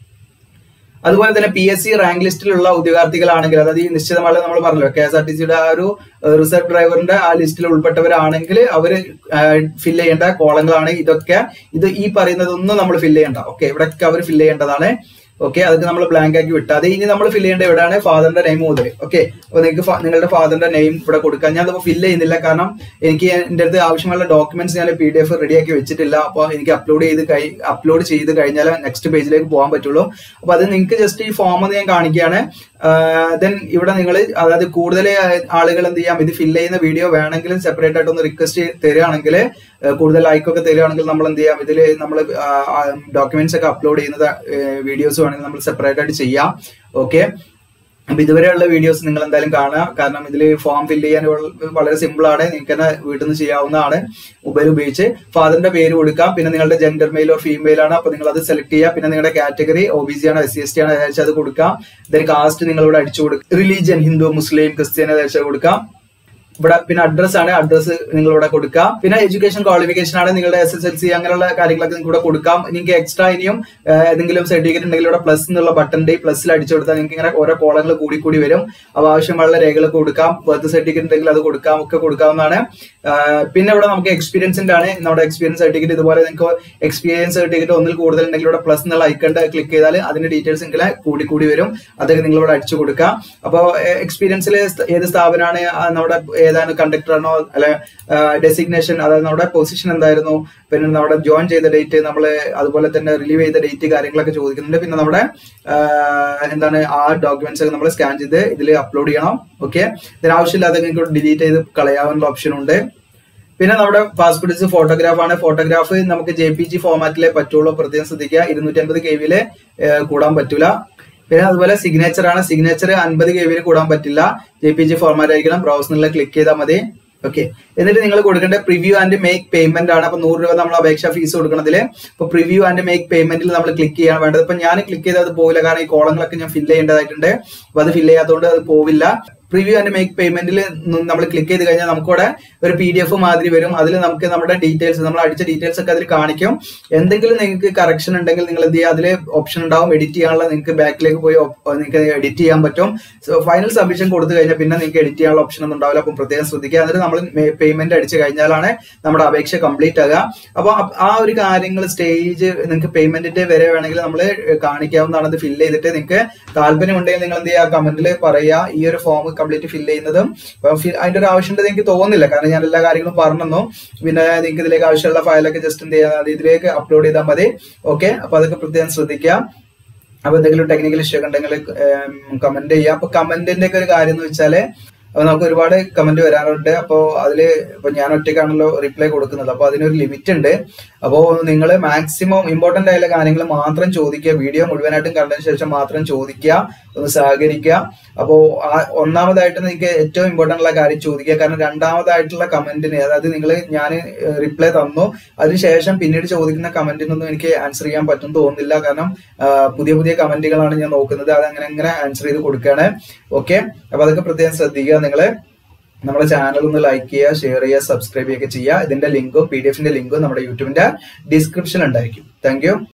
അതുപോലെ തന്നെ പി എസ് സി റാങ്ക് ലിസ്റ്റിലുള്ള ഉദ്യോഗാർത്ഥികളാണെങ്കിൽ അതായത് ഈ നിശ്ചിതമായ നമ്മൾ പറഞ്ഞല്ലോ കെ എസ് ആർ ടി സിയുടെ ആ ഒരു റിസർവ് ഡ്രൈവറിന്റെ ആ ലിസ്റ്റിൽ ഉൾപ്പെട്ടവരാണെങ്കിൽ അവർ ഫില്ല് ചെയ്യേണ്ട കോളങ്ങളാണ് ഇതൊക്കെ ഇത് ഈ പറയുന്നതൊന്നും നമ്മൾ ഫില്ല് ചെയ്യേണ്ട ഓക്കെ ഇവിടെയൊക്കെ അവർ ഫില്ല് ചെയ്യേണ്ടതാണ് ഓക്കെ അതൊക്കെ നമ്മൾ ബ്ലാങ്ക് ആക്കി വിട്ടാതെ ഇനി നമ്മൾ ഫില്ല് ചെയ്യേണ്ട എവിടെയാണ് ഫാദറിന്റെ നെയിം മുതൽ ഓക്കെ അപ്പൊ നിങ്ങൾക്ക് ഫ- നിങ്ങളുടെ ഫാദറിന്റെ നെയിം ഇവിടെ കൊടുക്കാം ഞാൻ അതിപ്പോ ഫില്ല് ചെയ്യുന്നില്ല കാരണം എനിക്ക് എന്റെ അടുത്ത് ആവശ്യമുള്ള ഡോക്യുമെന്റ്സ് ഞാൻ പി ഡി എഫ് റെഡിയാക്കി വെച്ചിട്ടില്ല അപ്പൊ എനിക്ക് അപ്ലോഡ് ചെയ്ത് കഴി അപ്ലോഡ് ചെയ്ത് കഴിഞ്ഞാൽ നെക്സ്റ്റ് പേജിലേക്ക് പോകാൻ പറ്റുള്ളൂ അപ്പൊ അത് നിങ്ങൾക്ക് ജസ്റ്റ് ഈ ഫോം ഒന്ന് ഞാൻ കാണിക്കുകയാണ് ദെൻ ഇവിടെ നിങ്ങൾ അതായത് കൂടുതൽ ആളുകൾ എന്ത് ചെയ്യാം ഇത് ഫില്ല് ചെയ്യുന്ന വീഡിയോ വേണമെങ്കിലും സെപ്പറേറ്റ് ആയിട്ട് ഒന്ന് റിക്വസ്റ്റ് തരികയാണെങ്കിൽ കൂടുതൽ ലൈക്കൊക്കെ തരികയാണെങ്കിൽ നമ്മൾ എന്ത് ചെയ്യാം ഇതിൽ നമ്മൾ ഡോക്യുമെന്റ്സ് ഒക്കെ അപ്ലോഡ് ചെയ്യുന്നത് വീഡിയോസ് വേണമെങ്കിൽ നമ്മൾ സെപ്പറേറ്റ് ആയിട്ട് ചെയ്യാം ഓക്കെ അപ്പൊ ഇതുവരെയുള്ള വീഡിയോസ് നിങ്ങൾ എന്തായാലും കാണുക കാരണം ഇതിൽ ഫോം ഫില്ല് ചെയ്യാൻ വള- വളരെ സിമ്പിൾ ആണ് നിങ്ങൾക്ക് തന്നെ വീട്ടിൽ നിന്ന് ചെയ്യാവുന്നതാണ് മൊബൈൽ ഉപയോഗിച്ച് ഫാദറിന്റെ പേര് കൊടുക്കാം പിന്നെ നിങ്ങളുടെ ജെൻഡർ മെയിൽ ഓർ ഫീമെയിൽ ആണ് അപ്പൊ നിങ്ങൾ അത് സെലക്ട് ചെയ്യുക പിന്നെ നിങ്ങളുടെ കാറ്റഗറി ഒ ബി സി ആണ് എസ് സി എസ് ടി ആണ് ഏകദേശം അത് കൊടുക്കാം ദെൻ കാസ്റ്റ് നിങ്ങൾ ഇവിടെ അടിച്ചു കൊടുക്കുക റിലീജിയൻ ഹിന്ദു മുസ്ലിം ക്രിസ്ത്യൻ ഏകദേശം കൊടുക്കാം ഇവിടെ പിന്നെ അഡ്രസ് ആണ് അഡ്രസ് നിങ്ങൾ ഇവിടെ കൊടുക്കാം പിന്നെ എഡ്യൂക്കേഷൻ ക്വാളിഫിക്കേഷൻ ആണ് നിങ്ങളുടെ എസ് എസ് എൽ സി അങ്ങനെയുള്ള കാര്യങ്ങളൊക്കെ നിങ്ങൾക്ക് ഇവിടെ കൊടുക്കാം നിങ്ങൾക്ക് എക്സ്ട്രാ ഇനിയും ഏഹ്, ഏതെങ്കിലും സർട്ടിഫിക്കറ്റ് ഉണ്ടെങ്കിൽ ഇവിടെ പ്ലസ് എന്നുള്ള ബട്ടൺ ഡേ പ്ലസ്സിൽ അടിച്ചു കൊടുത്താൽ നിങ്ങൾക്ക് ഇങ്ങനെ ഓരോ കോളങ്ങൾ കൂടി കൂടി വരും അപ്പോൾ ആവശ്യമുള്ള രേഖകൾ കൊടുക്കാം ബർത്ത് സർട്ടിഫിക്കറ്റ് ഉണ്ടെങ്കിൽ അത് കൊടുക്കാം ഒക്കെ കൊടുക്കാവുന്നതാണ് ആഹ്, പിന്നെ ഇവിടെ നമുക്ക് എക്സ്പീരിയൻസിന്റെ ആണ് നമ്മുടെ എക്സ്പീരിയൻസ് സർട്ടിഫിക്കറ്റ് ഇതുപോലെ നിങ്ങൾക്ക് എക്സ്പീരിയൻസ് സർട്ടിഫിക്കറ്റ് ഒന്നിൽ കൂടുതൽ ഉണ്ടെങ്കിൽ ഇവിടെ പ്ലസ് എന്നുള്ള ഐക്കണ്ട് ക്ലിക്ക് ചെയ്താൽ അതിന്റെ ഡീറ്റെയിൽസ് ഇങ്ങനെ കൂടി കൂടി വരും അതൊക്കെ നിങ്ങൾ ഇവിടെ അടിച്ചു കൊടുക്കാം അപ്പോൾ എക്സ്പീരിയൻസിൽ ഏത് സ്ഥാപനമാണ് ആ, നമ്മുടെ ഏതാണ് കണ്ടക്ടർ ആണോ അല്ലെ ഡെസിഗ്നേഷൻ അതായത് നമ്മുടെ പൊസിഷൻ എന്തായിരുന്നു പിന്നെ നമ്മുടെ ജോയിൻ ചെയ്ത ഡേറ്റ് നമ്മൾ അതുപോലെ തന്നെ റിലീവ് ചെയ്ത ഡേറ്റ് കാര്യങ്ങളൊക്കെ ചോദിക്കുന്നുണ്ട് പിന്നെ നമ്മുടെ ആ, എന്താണ് ആ ഡോക്യുമെന്റ്സ് ഒക്കെ നമ്മൾ സ്കാൻ ചെയ്ത് ഇതിൽ അപ്ലോഡ് ചെയ്യണം ഓക്കെ ഇതിന് ആവശ്യമില്ലാതെ നിങ്ങൾക്ക് ഡിലീറ്റ് ചെയ്ത് കളയാവുന്ന ഓപ്ഷൻ ഉണ്ട് പിന്നെ നമ്മുടെ പാസ്പോർട്ട് ഫോട്ടോഗ്രാഫ് ആണ് ഫോട്ടോഗ്രാഫ് നമുക്ക് ജെ പി ജി ഫോമാറ്റിലെ പറ്റുള്ളൂ പ്രത്യേകം ശ്രദ്ധിക്കുക ഇരുന്നൂറ്റി അൻപത് കെ വിയില് കൂടാൻ പറ്റൂല പിന്നെ അതുപോലെ സിഗ്നേച്ചർ ആണ് സിഗ്നേച്ചർ അൻപത് കെ വിയിൽ കൂടാൻ പറ്റില്ല ജെ പി ജി ഫോർമാറ്റ് ആയിരിക്കണം ബ്രൗസറിൽ ക്ലിക്ക് ചെയ്താൽ മതി ഓക്കെ എന്നിട്ട് നിങ്ങൾ കൊടുക്കേണ്ട പ്രിവ്യൂ ആൻഡ് മേക്ക് പേയ്മെന്റ് ആണ് അപ്പൊ നൂറ് രൂപ നമ്മൾ അപേക്ഷ ഫീസ് കൊടുക്കണതില് ഇപ്പൊ പ്രിവ്യൂ ആൻഡ് മേക്ക് പേയ്മെന്റിൽ നമ്മൾ ക്ലിക്ക് ചെയ്യാൻ വേണ്ടത് ഇപ്പൊ ഞാൻ ക്ലിക്ക് ചെയ്താൽ അത് പോവില്ല കാരണം ഈ കോളങ്ങളൊക്കെ ഞാൻ ഫില്ല് ചെയ്യേണ്ടതായിട്ടുണ്ട് അപ്പൊ അത് ഫില്ല് ചെയ്യാത്തതുകൊണ്ട് അത് പോവില്ല പ്രിവ്യൂ ആൻഡ് മേക്ക് പേയ്മെന്റിൽ നമ്മൾ ക്ലിക്ക് ചെയ്ത് കഴിഞ്ഞാൽ നമുക്കിവിടെ ഒരു പി ഡി എഫ് മാതിരി വരും അതിൽ നമുക്ക് നമ്മുടെ ഡീറ്റെയിൽസ് നമ്മൾ അടിച്ച ഡീറ്റെയിൽസ് ഒക്കെ അതിൽ കാണിക്കും എന്തെങ്കിലും നിങ്ങൾക്ക് കറക്ഷൻ ഉണ്ടെങ്കിൽ നിങ്ങൾ എന്ത് ചെയ്യുക അതിൽ ഓപ്ഷൻ ഉണ്ടാവും എഡിറ്റ് ചെയ്യാനുള്ള നിങ്ങൾക്ക് ബാക്കിലേക്ക് പോയി op- നിങ്ങൾക്ക് എഡിറ്റ് ചെയ്യാൻ പറ്റും സോ ഫൈനൽ സബ്മിഷൻ കൊടുത്തു കഴിഞ്ഞാൽ പിന്നെ നിങ്ങൾക്ക് എഡിറ്റ് ചെയ്യാനുള്ള ഓപ്ഷൻ ഒന്നും ഉണ്ടാവില്ല അപ്പം പ്രത്യേകം ശ്രദ്ധിക്കുക എന്നിട്ട് നമ്മൾ പേയ്മെന്റ് അടിച്ചു കഴിഞ്ഞാലാണ് നമ്മുടെ അപേക്ഷ കംപ്ലീറ്റ് ആകുക അപ്പോൾ ആ ഒരു കാര്യങ്ങൾ സ്റ്റേജ് നിങ്ങൾക്ക് പേയ്മെന്റിന്റെ വരെ വേണമെങ്കിൽ നമ്മൾ കാണിക്കാവുന്നതാണ് അത് ഫില്ല് ചെയ്തിട്ട് നിങ്ങൾക്ക് താല്പര്യമുണ്ടെങ്കിൽ നിങ്ങൾ എന്ത് ചെയ്യുക കമന്റിൽ പറയുക ഈ ഒരു ഫോം കംപ്ലീറ്റ് ഫില്ല് ചെയ്യുന്നതും അപ്പൊ ഫി- അതിന്റെ ഒരു ആവശ്യമുണ്ടെന്ന് എനിക്ക് തോന്നുന്നില്ല കാരണം ഞാൻ എല്ലാ കാര്യങ്ങളും പറഞ്ഞു പിന്നെ നിങ്ങൾക്ക് ഇതിലേക്ക് ആവശ്യമുള്ള ഫയലൊക്കെ ജസ്റ്റ് എന്ത് ചെയ്യാം അത് ഇതിലേക്ക് അപ്ലോഡ് ചെയ്താൽ മതി ഓക്കെ അപ്പൊ അതൊക്കെ പ്രത്യേകം ശ്രദ്ധിക്കുക അപ്പൊ എന്തെങ്കിലും ടെക്നിക്കൽ ഇഷ്യൂ ഒക്കെ ഉണ്ടെങ്കിൽ കമന്റ് ചെയ്യുക അപ്പൊ കമന്റിന്റെ ഒക്കെ ഒരു കാര്യം എന്ന് വെച്ചാല് അപ്പൊ നമുക്ക് ഒരുപാട് കമന്റ് വരാറുണ്ട് അപ്പോൾ അതില് ഇപ്പൊ ഞാൻ ഒറ്റയ്ക്കാണല്ലോ റിപ്ലൈ കൊടുക്കുന്നത് അപ്പൊ അതിനൊരു ലിമിറ്റ് ഉണ്ട് അപ്പോൾ നിങ്ങൾ മാക്സിമം ഇമ്പോർട്ടന്റ് ആയുള്ള കാര്യങ്ങൾ മാത്രം ചോദിക്കുക വീഡിയോ മുഴുവനായിട്ടും കണ്ടതിന് ശേഷം മാത്രം ചോദിക്കുക ഒന്ന് സഹകരിക്കുക അപ്പോൾ ആ ഒന്നാമതായിട്ട് നിങ്ങൾക്ക് ഏറ്റവും ഇമ്പോർട്ടന്റ് ഉള്ള കാര്യം ചോദിക്കുക കാരണം രണ്ടാമതായിട്ടുള്ള കമന്റിന് അതായത് നിങ്ങൾ ഞാൻ റിപ്ലൈ തന്നു അതിനുശേഷം പിന്നീട് ചോദിക്കുന്ന കമന്റിനൊന്നും എനിക്ക് ആൻസർ ചെയ്യാൻ പറ്റും തോന്നുന്നില്ല കാരണം ആ, പുതിയ പുതിയ കമന്റുകളാണ് ഞാൻ നോക്കുന്നത് അത് അങ്ങനെ അങ്ങനെ ആൻസർ ചെയ്ത് കൊടുക്കുകയാണ് ഓക്കെ അപ്പൊ അതൊക്കെ പ്രത്യേകം ശ്രദ്ധിക്കുക നിങ്ങള് നമ്മുടെ ചാനൽ ഒന്ന് ലൈക്ക് ചെയ്യുക ഷെയർ ചെയ്യുക സബ്സ്ക്രൈബ് ചെയ്യുക ചെയ്യുക ഇതിന്റെ ലിങ്കും പി ഡി എഫിന്റെ ലിങ്കും നമ്മുടെ യൂട്യൂബിന്റെ ഡിസ്ക്രിപ്ഷൻ ഉണ്ടായിരിക്കും താങ്ക് യു